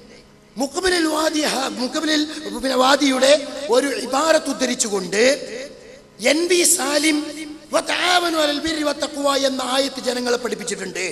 [SPEAKER 1] മുഖബിലിൽ വാദി മുഖബിലിൽ പിന്നെ വാദിയുടെ ഒരു ഇബാറത്ത് ഉദ്ധരിച്ചുകൊണ്ട് എൻ വി സാലിം വതആവനു അലൽ ബിർരി വത്തഖ്വ എന്ന ആയത്ത് ജനങ്ങളെ പഠിപ്പിച്ചിട്ടുണ്ട്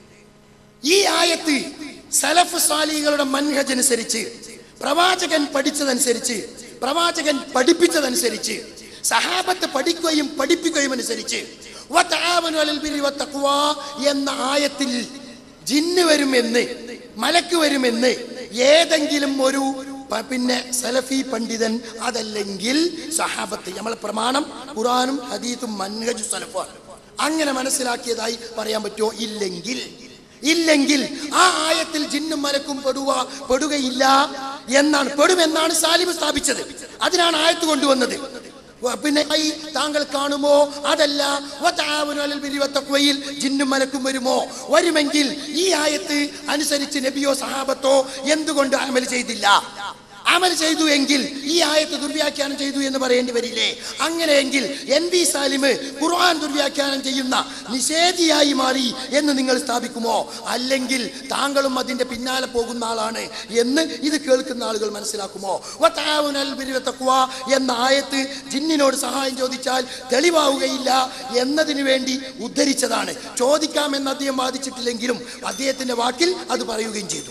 [SPEAKER 1] ഈ ആയത്ത് സലഫ് സാലികളുടെ മൻഹജ് അനുസരിച്ച് പ്രവാചകൻ പഠിച്ചതനുസരിച്ച് പ്രവാചകൻ പഠിപ്പിച്ചതനുസരിച്ച് സഹാബത്ത് പഠിക്കുകയും പഠിപ്പിക്കുകയും അനുസരിച്ച് വതആവനു അലൽ ബിർരി വത്തഖ്വ എന്ന ആയത്തിൽ ജിന്ന് വരുമെന്ന് മലക്ക് വരുമെന്ന് ഏതെങ്കിലും ഒരു പ- പിന്നെ സലഫി പണ്ഡിതൻ അതല്ലെങ്കിൽ സഹാബത്ത് നമ്മളെ പ്രമാണം ഖുറാനും ഹദീത്തും മൻഹജു സലഫാണ് അങ്ങനെ മനസ്സിലാക്കിയതായി പറയാൻ പറ്റുമോ ഇല്ലെങ്കിൽ ഇല്ലെങ്കിൽ ആ ആയത്തിൽ ജിന്നും മലക്കും പെടുക പെടുകയില്ല എന്നാണ് പെടുമെന്നാണ് സാലിബ് സ്ഥാപിച്ചത് അതിനാണ് ആയത്ത് കൊണ്ടുവന്നത് വ- പിന്നെ ഈ താങ്കൾ കാണുമോ അതല്ല വതആവനു അലൽ ബിർരി വത്തഖ്വയിൽ ജിന്നും മലക്കും വരുമോ വരുമെങ്കിൽ ഈ ആയത്ത് അനുസരിച്ച് നബിയോ സഹാബത്തോ എന്തുകൊണ്ട് അമൽ ചെയ്തില്ല അമൽ ചെയ്തു എങ്കിൽ ഈ ആയത്ത് ദുർവ്യാഖ്യാനം ചെയ്തു എന്ന് പറയേണ്ടി വരില്ലേ അങ്ങനെയെങ്കിൽ എൻ വി സാലിമ് ഖുർആൻ ദുർവ്യാഖ്യാനം ചെയ്യുന്ന നിഷേധിയായി മാറി എന്ന് നിങ്ങൾ സ്ഥാപിക്കുമോ അല്ലെങ്കിൽ താങ്കളും അതിന്റെ പിന്നാലെ പോകുന്ന ആളാണ് എന്ന് ഇത് കേൾക്കുന്ന ആളുകൾ മനസ്സിലാക്കുമോ വതആവനൽ ബിർരി വത്തഖ്വ എന്ന ആയത്ത് ജിന്നിനോട് സഹായം ചോദിച്ചാൽ തെളിവാവുകയില്ല എന്നതിനു വേണ്ടി ഉദ്ധരിച്ചതാണ് ചോദിക്കാമെന്ന് അദ്ദേഹം വാദിച്ചിട്ടില്ലെങ്കിലും അദ്ദേഹത്തിന്റെ വാക്കിൽ അത് പറയുകയും ചെയ്തു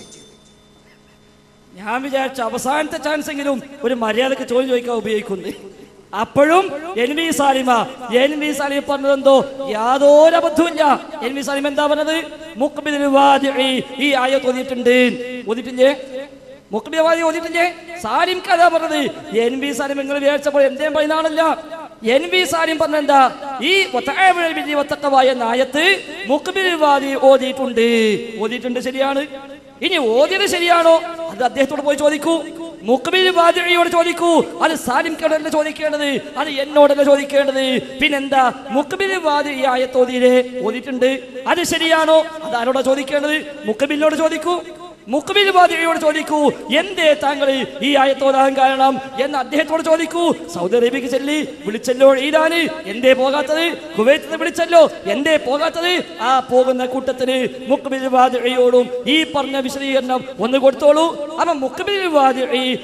[SPEAKER 2] ഞാൻ വിചാരിച്ച അവസാനത്തെ ചാൻസ് എങ്കിലും ഒരു മര്യാദക്ക് ചോദ്യം ചോദിക്കാൻ ഉപയോഗിക്കുന്നു അപ്പോഴും N V Salima N V Salima പറഞ്ഞത് എന്തോ യാതൊരു അബദ്ധമില്ല എൻ വി സാലിമ എന്താ പറഞ്ഞത് മുഖബിൽ വാദിഇ ഈ ആയ ഓതിയിട്ടുണ്ട് ഓതിട്ടില്ലേ മുഖബിൽ വാദി ഓതിട്ടില്ലേ സാലിം കഥ പറഞ്ഞത് എൻ വി സാലിം നിങ്ങൾ വിചാരിച്ചപ്പോൾ എന്തേം പറയുന്നതാണല്ല എൻ വി സാലിം പറഞ്ഞെന്താ ഈ വതആവനൽ ബിർരി വത്തഖ്വ എന്ന ആയത്ത് മുഖബിൽ വാദി ഓതിയിട്ടുണ്ട് ഓതിയിട്ടുണ്ട് ശരിയാണ് ഇനി ഓതിയത് ശരിയാണോ അത് അത് അദ്ദേഹത്തോട് പോയി ചോദിക്കൂ മുഖബിൽ വാദിയോട് ചോദിക്കൂ അത് സാലിം കടല്ല ചോദിക്കേണ്ടത് അത് എന്നോടല്ല ചോദിക്കേണ്ടത് പിന്നെന്താ മുഖബിൽ വാദി ഈ ആയത്തോതിയിലെ ഓതിയിട്ടുണ്ട് അത് ശരിയാണോ അത് ആരോടാ ചോദിക്കേണ്ടത് മുഖബിലിനോട് ചോദിക്കൂ മുഖബിൽ വാദിയോട് ചോദിക്കൂ എന്തേ താങ്കൾ ഈ ആയത്തോതാൻ കാരണം എന്ന് അദ്ദേഹത്തോട് ചോദിക്കൂ സൗദി അറേബ്യക്ക് ചെല്ലി വിളിച്ചല്ലോ ഈരാന് എന്തേ പോകാത്തത് കുവൈത്തിന് വിളിച്ചല്ലോ എന്തേ പോകാത്തത് ആ പോകുന്ന കൂട്ടത്തിന് മുഖബിൽ വാദിയോടും ഈ പറഞ്ഞ വിശദീകരണം ഒന്ന് കൊടുത്തോളൂ അപ്പൊ മുഖബിൽ വാദി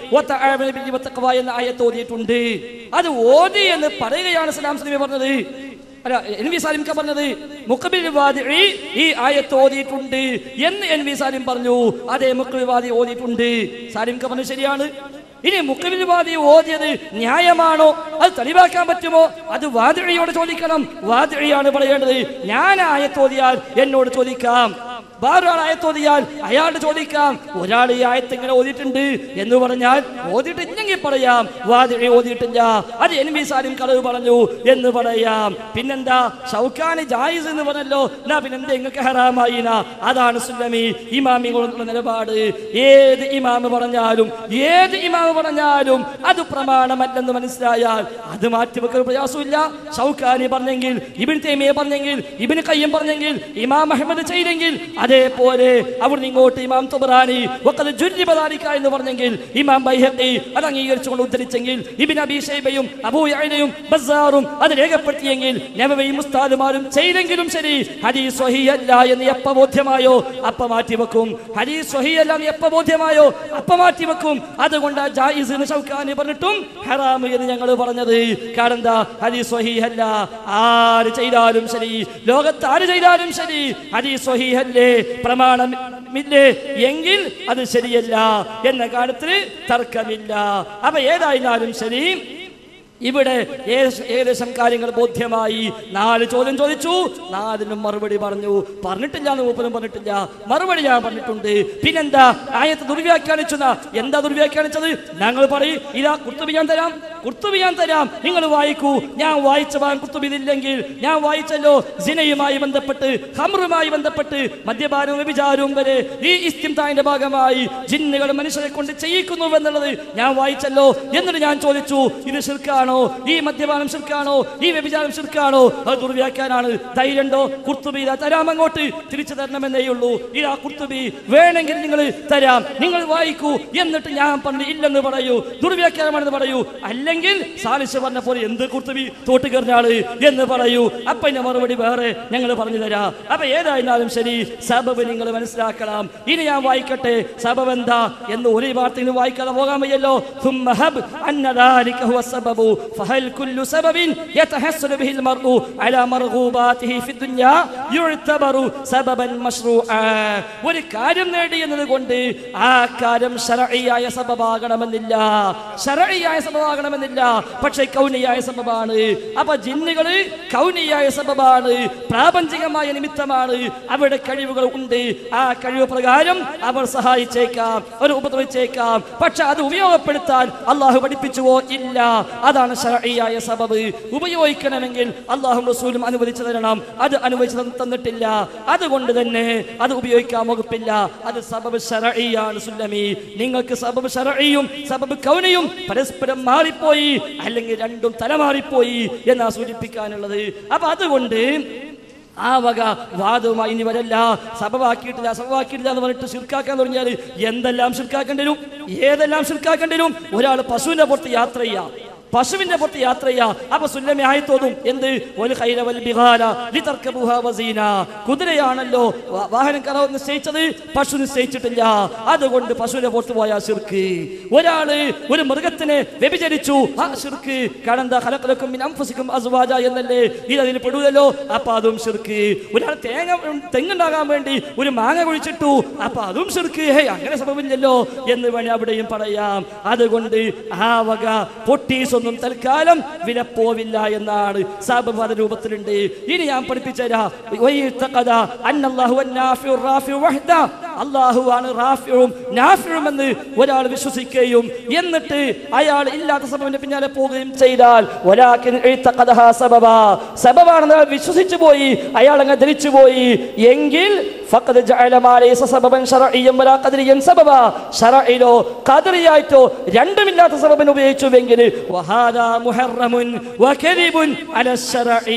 [SPEAKER 2] എന്ന ആയത്ത് ഓതിയിട്ടുണ്ട് അത് ഓതി എന്ന് പറയുകയാണ് സലാം സ്ലീമി പറഞ്ഞത് അല്ല എൻ വി സാലിം ക പറഞ്ഞത് മുഖബിൽ വാദി ഈ ആയത്ത് ഓതിയിട്ടുണ്ട് എന്ന് എൻ വി സാലിം പറഞ്ഞു അതെ മുഖബിൽ വാദി ഓതിയിട്ടുണ്ട് സാലിം ക പറഞ്ഞു ശരിയാണ് ഇനി മുഖബിൽ വാദി ഓതിയത് ന്യായമാണോ അത് തെളിവാക്കാൻ പറ്റുമോ അത് വാദിഴിയോട് ചോദിക്കണം വാദിഴിയാണ് പറയേണ്ടത് ഞാൻ ആയത്ത് ഓതിയാൽ എന്നോട് ചോദിക്കാം വേറൊരാൾ ആയത്തോതിയാൽ അയാളോട് ചോദിക്കാം ഒരാൾ ഈ ആയത്ത് ഇങ്ങനെ ഓതിയിട്ടുണ്ട് എന്ന് പറഞ്ഞാൽ ഓതിയിട്ടില്ലെങ്കിൽ പറയാം വാതിഴി ഓതിയിട്ടില്ല അത് എൻ വി സാലിം കളവ് പറഞ്ഞു എന്ന് പറയാം പിന്നെന്താ ഷൗക്കാന് ജായിസ് എന്ന് പറഞ്ഞല്ലോ എന്നാ പിന്നെന്താ നിങ്ങൾക്ക് ഹറാമായിന അതാണ് സുല്ലമി ഇമാമികളുള്ള നിലപാട് ഏത് ഇമാമ് പറഞ്ഞാലും ഏത് ഇമാമ് പറഞ്ഞാലും അത് പ്രമാണമല്ലെന്ന് മനസ്സിലായാൽ അത് മാറ്റിവെക്കാൻ പ്രയാസമില്ല ഷൗക്കാനി പറഞ്ഞെങ്കിൽ ഇബിൻ തേമിയെ പറഞ്ഞെങ്കിൽ ഇബിൻ കയ്യം പറഞ്ഞെങ്കിൽ ഇമാം അഹമ്മദ് ചെയ്തെങ്കിൽ അതേപോലെ അവിടുന്ന് ഇങ്ങോട്ട് ഇമാം തുബറാനി വഖദ് ജുർരിബ ദാലിക എന്ന് പറഞ്ഞെങ്കിൽ ഇമാം ബൈഹഖി അത് അംഗീകരിച്ചുകൊണ്ട് ഉദ്ധരിച്ചെങ്കിൽ ഇബ്നു അബീ ശൈബയും അബൂ യഅലയും ബസ്സാറും അത് രേഖപ്പെടുത്തിയെങ്കിൽ നബവിയും ഉസ്താദുമാരും ചെയ്തെങ്കിലും ശരി ഹദീസ് സ്വഹീഹല്ല എന്ന് എപ്പ ബോധ്യമായോ അപ്പ മാറ്റി വെക്കും ഹദീസ് സ്വഹീഹല്ല എന്ന് എപ്പ ബോധ്യമായോ അപ്പ മാറ്റി വെക്കും അതുകൊണ്ട് ആ ജായിസ് എന്ന് ഷൗക്കാനി പറഞ്ഞിട്ടും ഹറാം എന്ന് ഞങ്ങൾ പറഞ്ഞത് കാരണം എന്താ ഹദീസ് സ്വഹീഹല്ല ആര് ചെയ്താലും ശരി ലോകത്ത് ആര് ചെയ്താലും ശരി ഹദീസ് സ്വഹീഹല്ലേ പ്രമാണമില്ലേ എങ്കിൽ അത് ശരിയല്ല എന്ന കാര്യത്തിൽ തർക്കമില്ല അപ്പൊ ഏതായിരുന്നാലും ശരി ഇവിടെ ഏകദേശ- ഏകദേശം കാര്യങ്ങൾ ബോധ്യമായി നാല് ചോദ്യം ചോദിച്ചു നാലിനും മറുപടി പറഞ്ഞു പറഞ്ഞിട്ടില്ല എന്ന് മൂപ്പനും പറഞ്ഞിട്ടില്ല മറുപടി ഞാൻ പറഞ്ഞിട്ടുണ്ട് പിന്നെന്താ ആയത്ത് ദുർവ്യാഖ്യാനിച്ചത് എന്താ ദുർവ്യാഖ്യാനിച്ചത് ഞങ്ങൾ പറയും ഇതാ കുർത്തുബി ഞാൻ തരാം കുർത്തുബി ഞാൻ തരാം നിങ്ങൾ വായിക്കൂ ഞാൻ വായിച്ച ഭാഗം കുർത്തുബിയിലില്ലെങ്കിൽ ഞാൻ വായിച്ചല്ലോ സിനയുമായി ബന്ധപ്പെട്ട് ഹമ്രുമായി ബന്ധപ്പെട്ട് മദ്യപാനവും വ്യഭിചാരവും വരെ ഈ ഇസ്തിംതാന്റെ ഭാഗമായി ജിന്നുകൾ മനുഷ്യരെ കൊണ്ട് ചെയ്യിക്കുന്നു എന്നുള്ളത് ഞാൻ വായിച്ചല്ലോ എന്നിട്ട് ഞാൻ ചോദിച്ചു ഇത് ശിർക്കാണോ ഈ മദ്യപാനം ശിർക്കാണോ ഈ വ്യഭിചാരം ശിർക്കാണോ അത് ദുർവ്യാഖ്യാനാണ് ധൈര്യണ്ടോ കുർത്തുബി ഇതാ തരാം അങ്ങോട്ട് തിരിച്ചു തരണമെന്നേ ഉള്ളൂ ഇതാ കുർത്തുബി വേണമെങ്കിൽ നിങ്ങൾ തരാം നിങ്ങൾ വായിക്കൂ എന്നിട്ട് ഞാൻ പറഞ്ഞു ഇല്ലെന്ന് പറയൂ ദുർവ്യാഖ്യാനമാണെന്ന് പറയൂ അല്ലെങ്കിൽ സാലിസ് പറഞ്ഞ പോലെ എന്ത് കുർത്തുബി തോട്ട് കയറിനാള് എന്ന് പറയൂ അപ്പൊ എന്റെ മറുപടി വേറെ ഞങ്ങൾ പറഞ്ഞു തരാം അപ്പൊ ഏതായിരുന്നാലും ശരി സബബ് നിങ്ങൾ മനസ്സിലാക്കണം ഇനി ഞാൻ വായിക്കട്ടെ സബബ് എന്താ എന്ന് ഒരു വാർത്തയിൽ വായിക്കാതെ പോകാൻ വയ്യല്ലോ ثم هب أن ذلك هو السبب فهل كل سبب يتحصل به المرء على مرغوباته في الدنيا يعتبر سببا مشروعا ഒരു കാര്യം നേടി എന്നത് കൊണ്ട് ആ കാര്യം ശരഴിയായ സബബാകണമെന്നില്ല ശരഴിയായ സബബാകണമെന്നില്ല പക്ഷെ കൗനിയായ സബബാണ് അപ്പൊ ജിന്നുകള് കൗനിയായ സബബാണ് പ്രാപഞ്ചികമായ നിമിത്തമാണ് അവരുടെ കഴിവുകൾ ഉണ്ട് ആ കഴിവ് പ്രകാരം അവർ സഹായിച്ചേക്കാം അവർ ഉപദ്രവിച്ചേക്കാം പക്ഷെ അത് ഉപയോഗപ്പെടുത്താൻ അള്ളാഹു പഠിപ്പിച്ചുവോ ഇല്ല അതാണ് ശരഴിയായ സബബ് ഉപയോഗിക്കണമെങ്കിൽ അള്ളാഹു റസൂലും അനുവദിച്ചു തരണം അത് അനുവദിച്ചു തന്ന- തന്നിട്ടില്ല അതുകൊണ്ട് തന്നെ അത് ഉപയോഗിക്കാൻ വകുപ്പില്ല അത് സബബ് ശരഴിയാണ് സുല്ലമി നിങ്ങൾക്ക് സബബ് ശരഴിയും സബബ് കൗനയും പരസ്പരം മാറിപ്പോയി അല്ലെങ്കിൽ രണ്ടും തലമാറിപ്പോയി എന്നാ സൂചിപ്പിക്കാനുള്ളത് അപ്പൊ അതുകൊണ്ട് ആ വക വാദവുമായി ഇനി വരല്ല സഭവാക്കിയിട്ടില്ല സഭവാക്കിയിട്ടില്ല എന്ന് പറഞ്ഞിട്ട് ശിർക്കാക്കാൻ തുടങ്ങിയാൽ എന്തെല്ലാം ശിർക്കാക്കേണ്ടി വരും ഏതെല്ലാം ശിർക്കാക്കേണ്ടി വരും ഒരാൾ പശുവിന്റെ പുറത്ത് യാത്ര ചെയ്യാം പശുവിന്റെ പുറത്ത് യാത്ര ചെയ്യാ അപ്പൊ സുല്ലമി ആയത്തോതും എന്ത് ഒരു ഖൈരവൽ ബിഹാല ലിതർക്കബുഹ വസീന കുതിരയാണല്ലോ വാ- വാഹനം കറവ് നിശ്ചയിച്ചത് പശു നിശ്ചയിച്ചിട്ടില്ല അതുകൊണ്ട് പശുവിന്റെ പുറത്ത് പോയാ ശിർക്ക് ഒരാള് ഒരു മൃഗത്തിനെ വ്യഭിചരിച്ചു ആ ശിർക്ക് കാരണം എന്താ ഖലഖലക്കും മിൻ അൻഫുസിക്കും അസ്വാജ എന്നല്ലേ ഇത് അതിൽ പെടൂലല്ലോ അപ്പൊ അതും ശിർക്ക് ഒരാൾ തേങ്ങ തെങ്ങുണ്ടാകാൻ വേണ്ടി ഒരു മാങ്ങ കുഴിച്ചിട്ടു അപ്പൊ അതും ശിർക്ക് ഹേ അങ്ങനെ സംഭവില്ലല്ലോ എന്ന് വേണേ അവിടെയും പറയാം അതുകൊണ്ട് ആ വക പൊട്ടീസ് ഒന്നും തൽക്കാലം വിലപ്പോവില്ല എന്നാണ് സാബവാദ രൂപത്തിലുണ്ട് ഇനി ഞാൻ പഠിപ്പിച്ചുതരാം വൈത്തഖദ അന്നല്ലാഹു അന്നാഫിഉർ റാഫിഉ വഹ്ദ അള്ളാഹുവാണ് റാഫിയും നാഫിയും എന്ന് ഒരാൾ വിശ്വസിക്കുകയും എന്നിട്ട് അയാൾ ഇല്ലാത്ത സബബിന്റെ പിന്നാലെ പോവുകയും ചെയ്താൽ ഒരാക്കിൻ എഴുത്തക്കഥ സബബ സബബാണെന്ന് അയാൾ വിശ്വസിച്ചു പോയി അയാൾ അങ്ങ് ധരിച്ചു പോയി എങ്കിൽ ഫഖദ് ജഅല മാ ലൈസ സബബൻ ശർഇയ്യൻ വലാ ഖദരിയൻ സബബ ശർഇലോ ഖദറിയായിട്ടോ രണ്ടുമില്ലാത്ത സബബൻ ഉപയോഗിച്ചുവെങ്കിൽ വഹാദാ മുഹറമുൻ വകദിബുൻ അല ശർഇ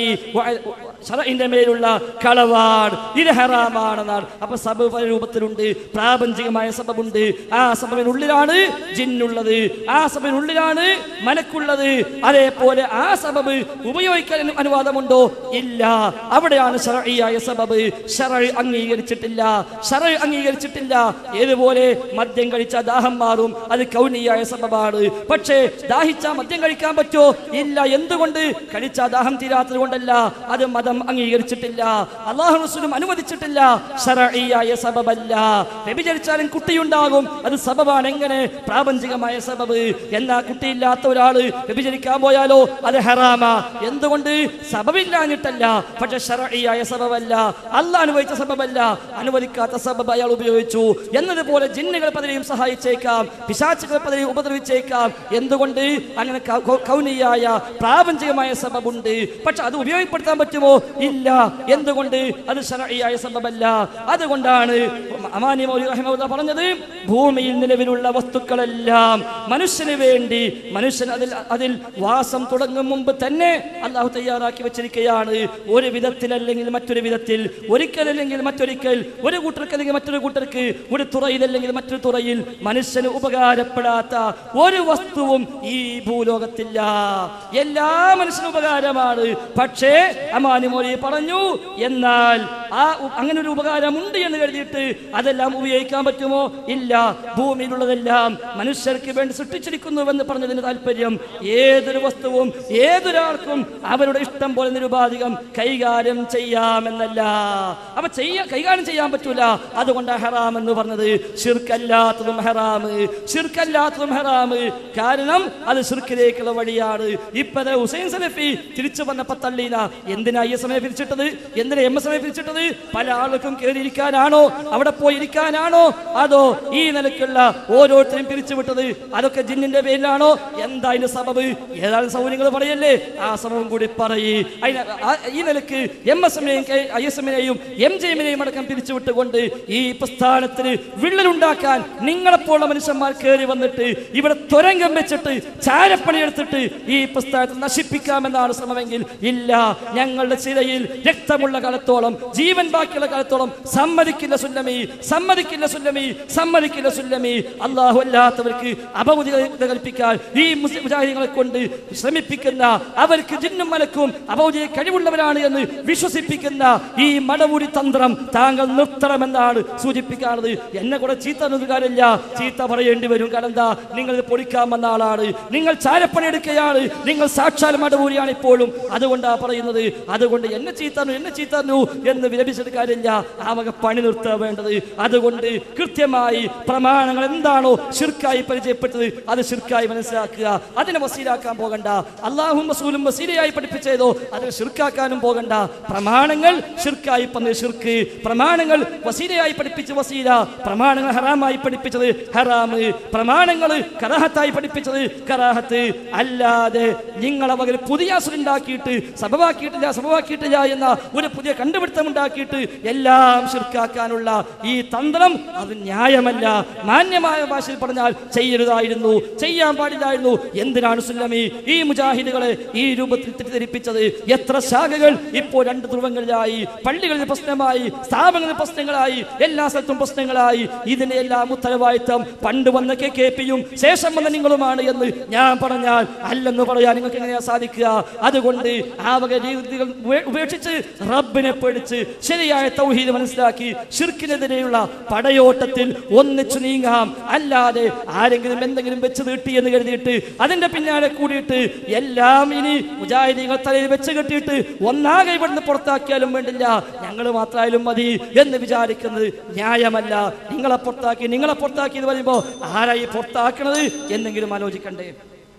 [SPEAKER 2] ഷറഇന്റെ മേലുള്ള കളവാണ് ഇത് ഹറാമാണെന്നാണ് അപ്പൊ സബബ് പല രൂപത്തിലുണ്ട് പ്രാപഞ്ചികമായ സബബുണ്ട് ആ സബബിനുള്ളിലാണ് ജിന്നുള്ളത് ആ സബബിനുള്ളിലാണ് മലക്കുള്ളത് അതേപോലെ ആ സബബ് ഉപയോഗിക്കാൻ അനുവാദമുണ്ടോ ഇല്ല അവിടെയാണ് ഷറഇയായ സബബ് ഷറ അംഗീകരിച്ചിട്ടില്ല ഷറ അംഗീകരിച്ചിട്ടില്ല ഏതുപോലെ മദ്യം കഴിച്ച ദാഹം മാറും അത് കൗനിയായ സബബാണ് പക്ഷേ ദാഹിച്ച മദ്യം കഴിക്കാൻ പറ്റോ ഇല്ല എന്തുകൊണ്ട് കഴിച്ച ദാഹം തീരാത്തത് കൊണ്ടല്ല അത് മതം അംഗീകരിച്ചിട്ടില്ല അള്ളാഹു റസൂലും അനുവദിച്ചിട്ടില്ല ശരഈയായ സബബല്ല വ്യഭിചരിച്ചാലും കുട്ടിയുണ്ടാകും അത് സബബാണ് എങ്ങനെ പ്രാപഞ്ചികമായ സബബ് എന്നാ കുട്ടിയില്ലാത്ത ഒരാള് വ്യഭിചരിക്കാൻ പോയാലോ അത് ഹറാമ എന്തുകൊണ്ട് സബബില്ലാഞ്ഞിട്ടല്ല പക്ഷെ ശരഈയായ സബബല്ല അള്ളാഹ് അനുവദിച്ച സബബല്ല അനുവദിക്കാത്ത സബബ് അയാൾ ഉപയോഗിച്ചു എന്നതുപോലെ ജിന്നുകൾ പലരെയും സഹായിച്ചേക്കാം പിശാച്ചുകൾ പലരെയും ഉപദ്രവിച്ചേക്കാം എന്തുകൊണ്ട് അങ്ങനെ കൗ- കൗ- കൗനിയായ പ്രാപഞ്ചികമായ സബബുണ്ട് പക്ഷെ അത് ഉപയോഗപ്പെടുത്താൻ പറ്റുമോ ഇല്ല എന്തുകൊണ്ട് അത് ശരഈയായ സബബല്ല അതുകൊണ്ടാണ് അമാനി മൗലി റഹിമഹുല്ലാ പറഞ്ഞത് ഭൂമിയിൽ നിലവിലുള്ള വസ്തുക്കളെല്ലാം മനുഷ്യന് വേണ്ടി മനുഷ്യൻ അതിൽ അതിൽ വാസം തുടങ്ങും മുമ്പ് തന്നെ അള്ളാഹു തയ്യാറാക്കി വെച്ചിരിക്കുകയാണ് ഒരു വിധത്തിലല്ലെങ്കിൽ മറ്റൊരു വിധത്തിൽ ഒരിക്കലല്ലെങ്കിൽ മറ്റൊരിക്കൽ ഒരു കൂട്ടർക്ക് അല്ലെങ്കിൽ മറ്റൊരു കൂട്ടർക്ക് ഒരു തുറയിലല്ലെങ്കിൽ മറ്റൊരു തുറയിൽ മനുഷ്യന് ഉപകാരപ്പെടാത്ത ഒരു വസ്തുവും ഈ ഭൂലോകത്തില്ല എല്ലാ മനുഷ്യനും ഉപകാരമാണ് പക്ഷേ അമാനി മോലി പറഞ്ഞു എന്നാൽ ആ ഉ- അങ്ങനെ ഒരു ഉപകാരമുണ്ട് എന്ന് കരുതിയിട്ട് അതെല്ലാം ഉപയോഗിക്കാൻ പറ്റുമോ ഇല്ല ഭൂമിയിലുള്ളതെല്ലാം മനുഷ്യർക്ക് വേണ്ടി സൃഷ്ടിച്ചിരിക്കുന്നുവെന്ന് പറഞ്ഞതിന് താല്പര്യം ഏതൊരു വസ്തുവും ഏതൊരാൾക്കും അവരുടെ ഇഷ്ടം പോലെ നിരുപാധികം കൈകാര്യം ചെയ്യാമെന്നല്ല അപ്പൊ ചെയ്യാ കൈകാര്യം ചെയ്യാൻ പറ്റൂല അതുകൊണ്ട് ഹറാം എന്ന് പറഞ്ഞത് ഷിർക്കല്ലാത്തതും ഹറാമ് ഷിർക്കല്ലാത്തതും ഹറാമ് കാരണം അത് ഷിർക്കിലേക്കുള്ള വഴിയാണ് ഇപ്പത് ഹുസൈൻ സലഫി തിരിച്ചു വന്നപ്പോ തള്ളീന എന്തിനാ ഈ സമയം പിരിച്ചിട്ടത് എന്തിനാ എം എസ് സമയം പിരിച്ചിട്ടത് പല ആൾക്കും കയറിയിരിക്കാനാണോ അവിടെ പോയി ഇരിക്കാനാണോ അതോ ഈ നിലക്കുള്ള ഓരോരുത്തരും പിരിച്ചുവിട്ടത് അതൊക്കെ ജിന്നിന്റെ പേരിലാണോ എന്താ അതിന്റെ സബബ് ഏതാനും സൗകര്യങ്ങൾ പറയല്ലേ ആ സബബും കൂടി പറയ് അതിന് ആ- ഈ നിലക്ക് എം എസ് എമ്മിനെയും ഐ എസ് എമ്മിനെയും എം ജെ എമ്മിനെയും അടക്കം പിരിച്ചുവിട്ടുകൊണ്ട് ഈ പ്രസ്ഥാനത്തിന് വിള്ളലുണ്ടാക്കാൻ നിങ്ങളെപ്പോലുള്ള മനുഷ്യന്മാർ കയറി വന്നിട്ട് ഇവിടെ തുരങ്കം വെച്ചിട്ട് ചാരപ്പണി എടുത്തിട്ട് ഈ പ്രസ്ഥാനത്തെ നശിപ്പിക്കാമെന്നാണ് ശ്രമമെങ്കിൽ ഇല്ല ഞങ്ങളുടെ ചിരയിൽ രക്തമുള്ള കാലത്തോളം ജീവൻ ബാക്കിയുള്ള കാലത്തോളം സമ്മതിക്കില്ല സുല്ലമി സമ്മതിക്കില്ല സുല്ലമി സമ്മതിക്കില്ല സുല്ലമി അള്ളാഹു അല്ലാത്തവർക്ക് അപൗദികത കൽപ്പിക്കാൻ ഈ മുസ്ലിം മുജാഹിദീങ്ങളെ കൊണ്ട് ശ്രമിപ്പിക്കുന്ന അവർക്ക് ജിന്നും മലക്കും അപൗദിക കഴിവുള്ളവരാണ് എന്ന് വിശ്വസിപ്പിക്കുന്ന ഈ മടമുടി തന്ത്രം താങ്കൾ നിർത്തണമെന്നാണ് സൂചിപ്പിക്കാറുള്ളത് എന്നെ കൂടെ ചീത്ത എന്നൊരു കാര്യമില്ല ചീത്ത പറയേണ്ടി വരും കാരണം എന്താ നിങ്ങൾ ഇത് പൊളിക്കാൻ വന്ന ആളാണ് നിങ്ങൾ ചാരപ്പണി എടുക്കുകയാണ് നിങ്ങൾ സാക്ഷാൽ മടമൂരിയാണ് ഇപ്പോഴും അതുകൊണ്ടാ പറയുന്നത് അതുകൊണ്ട് എന്നെ ചീത്തന്നു എന്നെ ചീത്തന്നു എന്ന് വിലപിച്ചിട്ട് കാര്യമില്ല ആ വക പണി നിർത്തുക വേണ്ടത് അതുകൊണ്ട് കൃത്യമായി പ്രമാണങ്ങൾ എന്താണോ ഷിർക്കായി പരിചയപ്പെട്ടത് അത് ഷിർക്കായി മനസ്സിലാക്കുക അതിനെ വസീലാക്കാൻ പോകണ്ട അള്ളാഹും റസൂലും വസീലയായി പഠിപ്പിച്ചതോ അതിനെ ഷിർക്കാക്കാനും പോകണ്ട പ്രമാണങ്ങൾ ഷിർക്കായി പറഞ്ഞ ഷിർക്ക് പ്രമാണങ്ങൾ വസീലയായി പഠിപ്പിച്ച വസീല പ്രമാണങ്ങൾ ഹറാമായി പഠിപ്പിച്ചത് ഹറാമ് പ്രമാണങ്ങൾ കറാഹത്തായി പഠിപ്പിച്ചത് കറാഹത്ത് അല്ലാതെ നിങ്ങളെ വകൽ പുതിയ അസുരുണ്ടാക്കിയിട്ട് സഭവാക്കിയിട്ടില്ല സഭവാക്കിയിട്ടില്ല എന്ന ഒരു പുതിയ കണ്ടുപിടുത്തം ഉണ്ടാക്കിയിട്ട് എല്ലാം ഷിർക്കാക്കാനുള്ള ഈ തന്ത്രം അത് ന്യായമല്ല മാന്യമായ ഭാഷയിൽ പറഞ്ഞാൽ ചെയ്യരുതായിരുന്നു ചെയ്യാൻ പാടില്ലായിരുന്നു എന്തിനാണ് സുല്ലമി ഈ മുജാഹിദുകളെ ഈ രൂപത്തിൽ തെറ്റിദ്ധരിപ്പിച്ചത് എത്ര ശാഖകൾ ഇപ്പോൾ രണ്ട് ധ്രുവങ്ങളിലായി പള്ളികളിൽ പ്രശ്നമായി സ്ഥാപനങ്ങളിൽ പ്രശ്നങ്ങളായി എല്ലാ സ്ഥലത്തും പ്രശ്നങ്ങളായി ഇതിന്റെ എല്ലാം ഉത്തരവാദിത്തം പണ്ട് വന്ന കെ കെ പിയും ശേഷം വന്ന നിങ്ങളുമാണ് എന്ന് ഞാൻ പറഞ്ഞാൽ അല്ലെന്ന് പറയാൻ നിങ്ങൾക്ക് എങ്ങനെയാ സാധിക്കുക അതുകൊണ്ട് ആ വക രീതികൾ ഉപേ- ഉപേക്ഷിച്ച് റബ്ബിനെ പേടിച്ച് ശരിയായ തൗഹീദ് മനസ്സിലാക്കി ഷിർക്കിനെതിരെയുള്ള പടയോട്ടത്തിൽ ഒന്നിച്ചു നീങ്ങാം അല്ലാതെ ആരെങ്കിലും എന്തെങ്കിലും വെച്ച് നീട്ടി എന്ന് കരുതിയിട്ട് അതിന്റെ പിന്നാലെ കൂടിയിട്ട് എല്ലാം ഇനി മുജാഹിദീങ്ങൾ തലയിൽ വെച്ച് കെട്ടിയിട്ട് ഒന്നാകെ ഇവിടുന്ന് പുറത്താക്കിയാലും വേണ്ടില്ല ഞങ്ങൾ മാത്രമായാലും മതി എന്ന് വിചാരിക്കുന്നത് ന്യായമല്ല നിങ്ങളെ പുറത്താക്കി നിങ്ങളെ പുറത്താക്കി എന്ന് പറയുമ്പോൾ ആരായി പുറത്താക്കണത് എന്നെങ്കിലും ആലോചിക്കണ്ടേ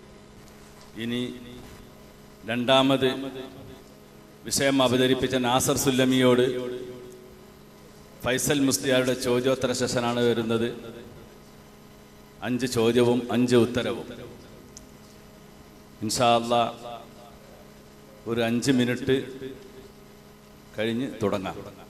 [SPEAKER 3] ഇനി രണ്ടാമത് വിഷയം അവതരിപ്പിച്ച നാസർ സുല്ലമിയോട് ഫൈസൽ മുസ്ലിയാരുടെ ചോദ്യോത്തര സെഷനാണ് വരുന്നത് അഞ്ച് ചോദ്യവും അഞ്ച് ഉത്തരവും ഇൻഷാ അല്ലാ ഒരു അഞ്ച് മിനിറ്റ് കഴിഞ്ഞ് തുടങ്ങാം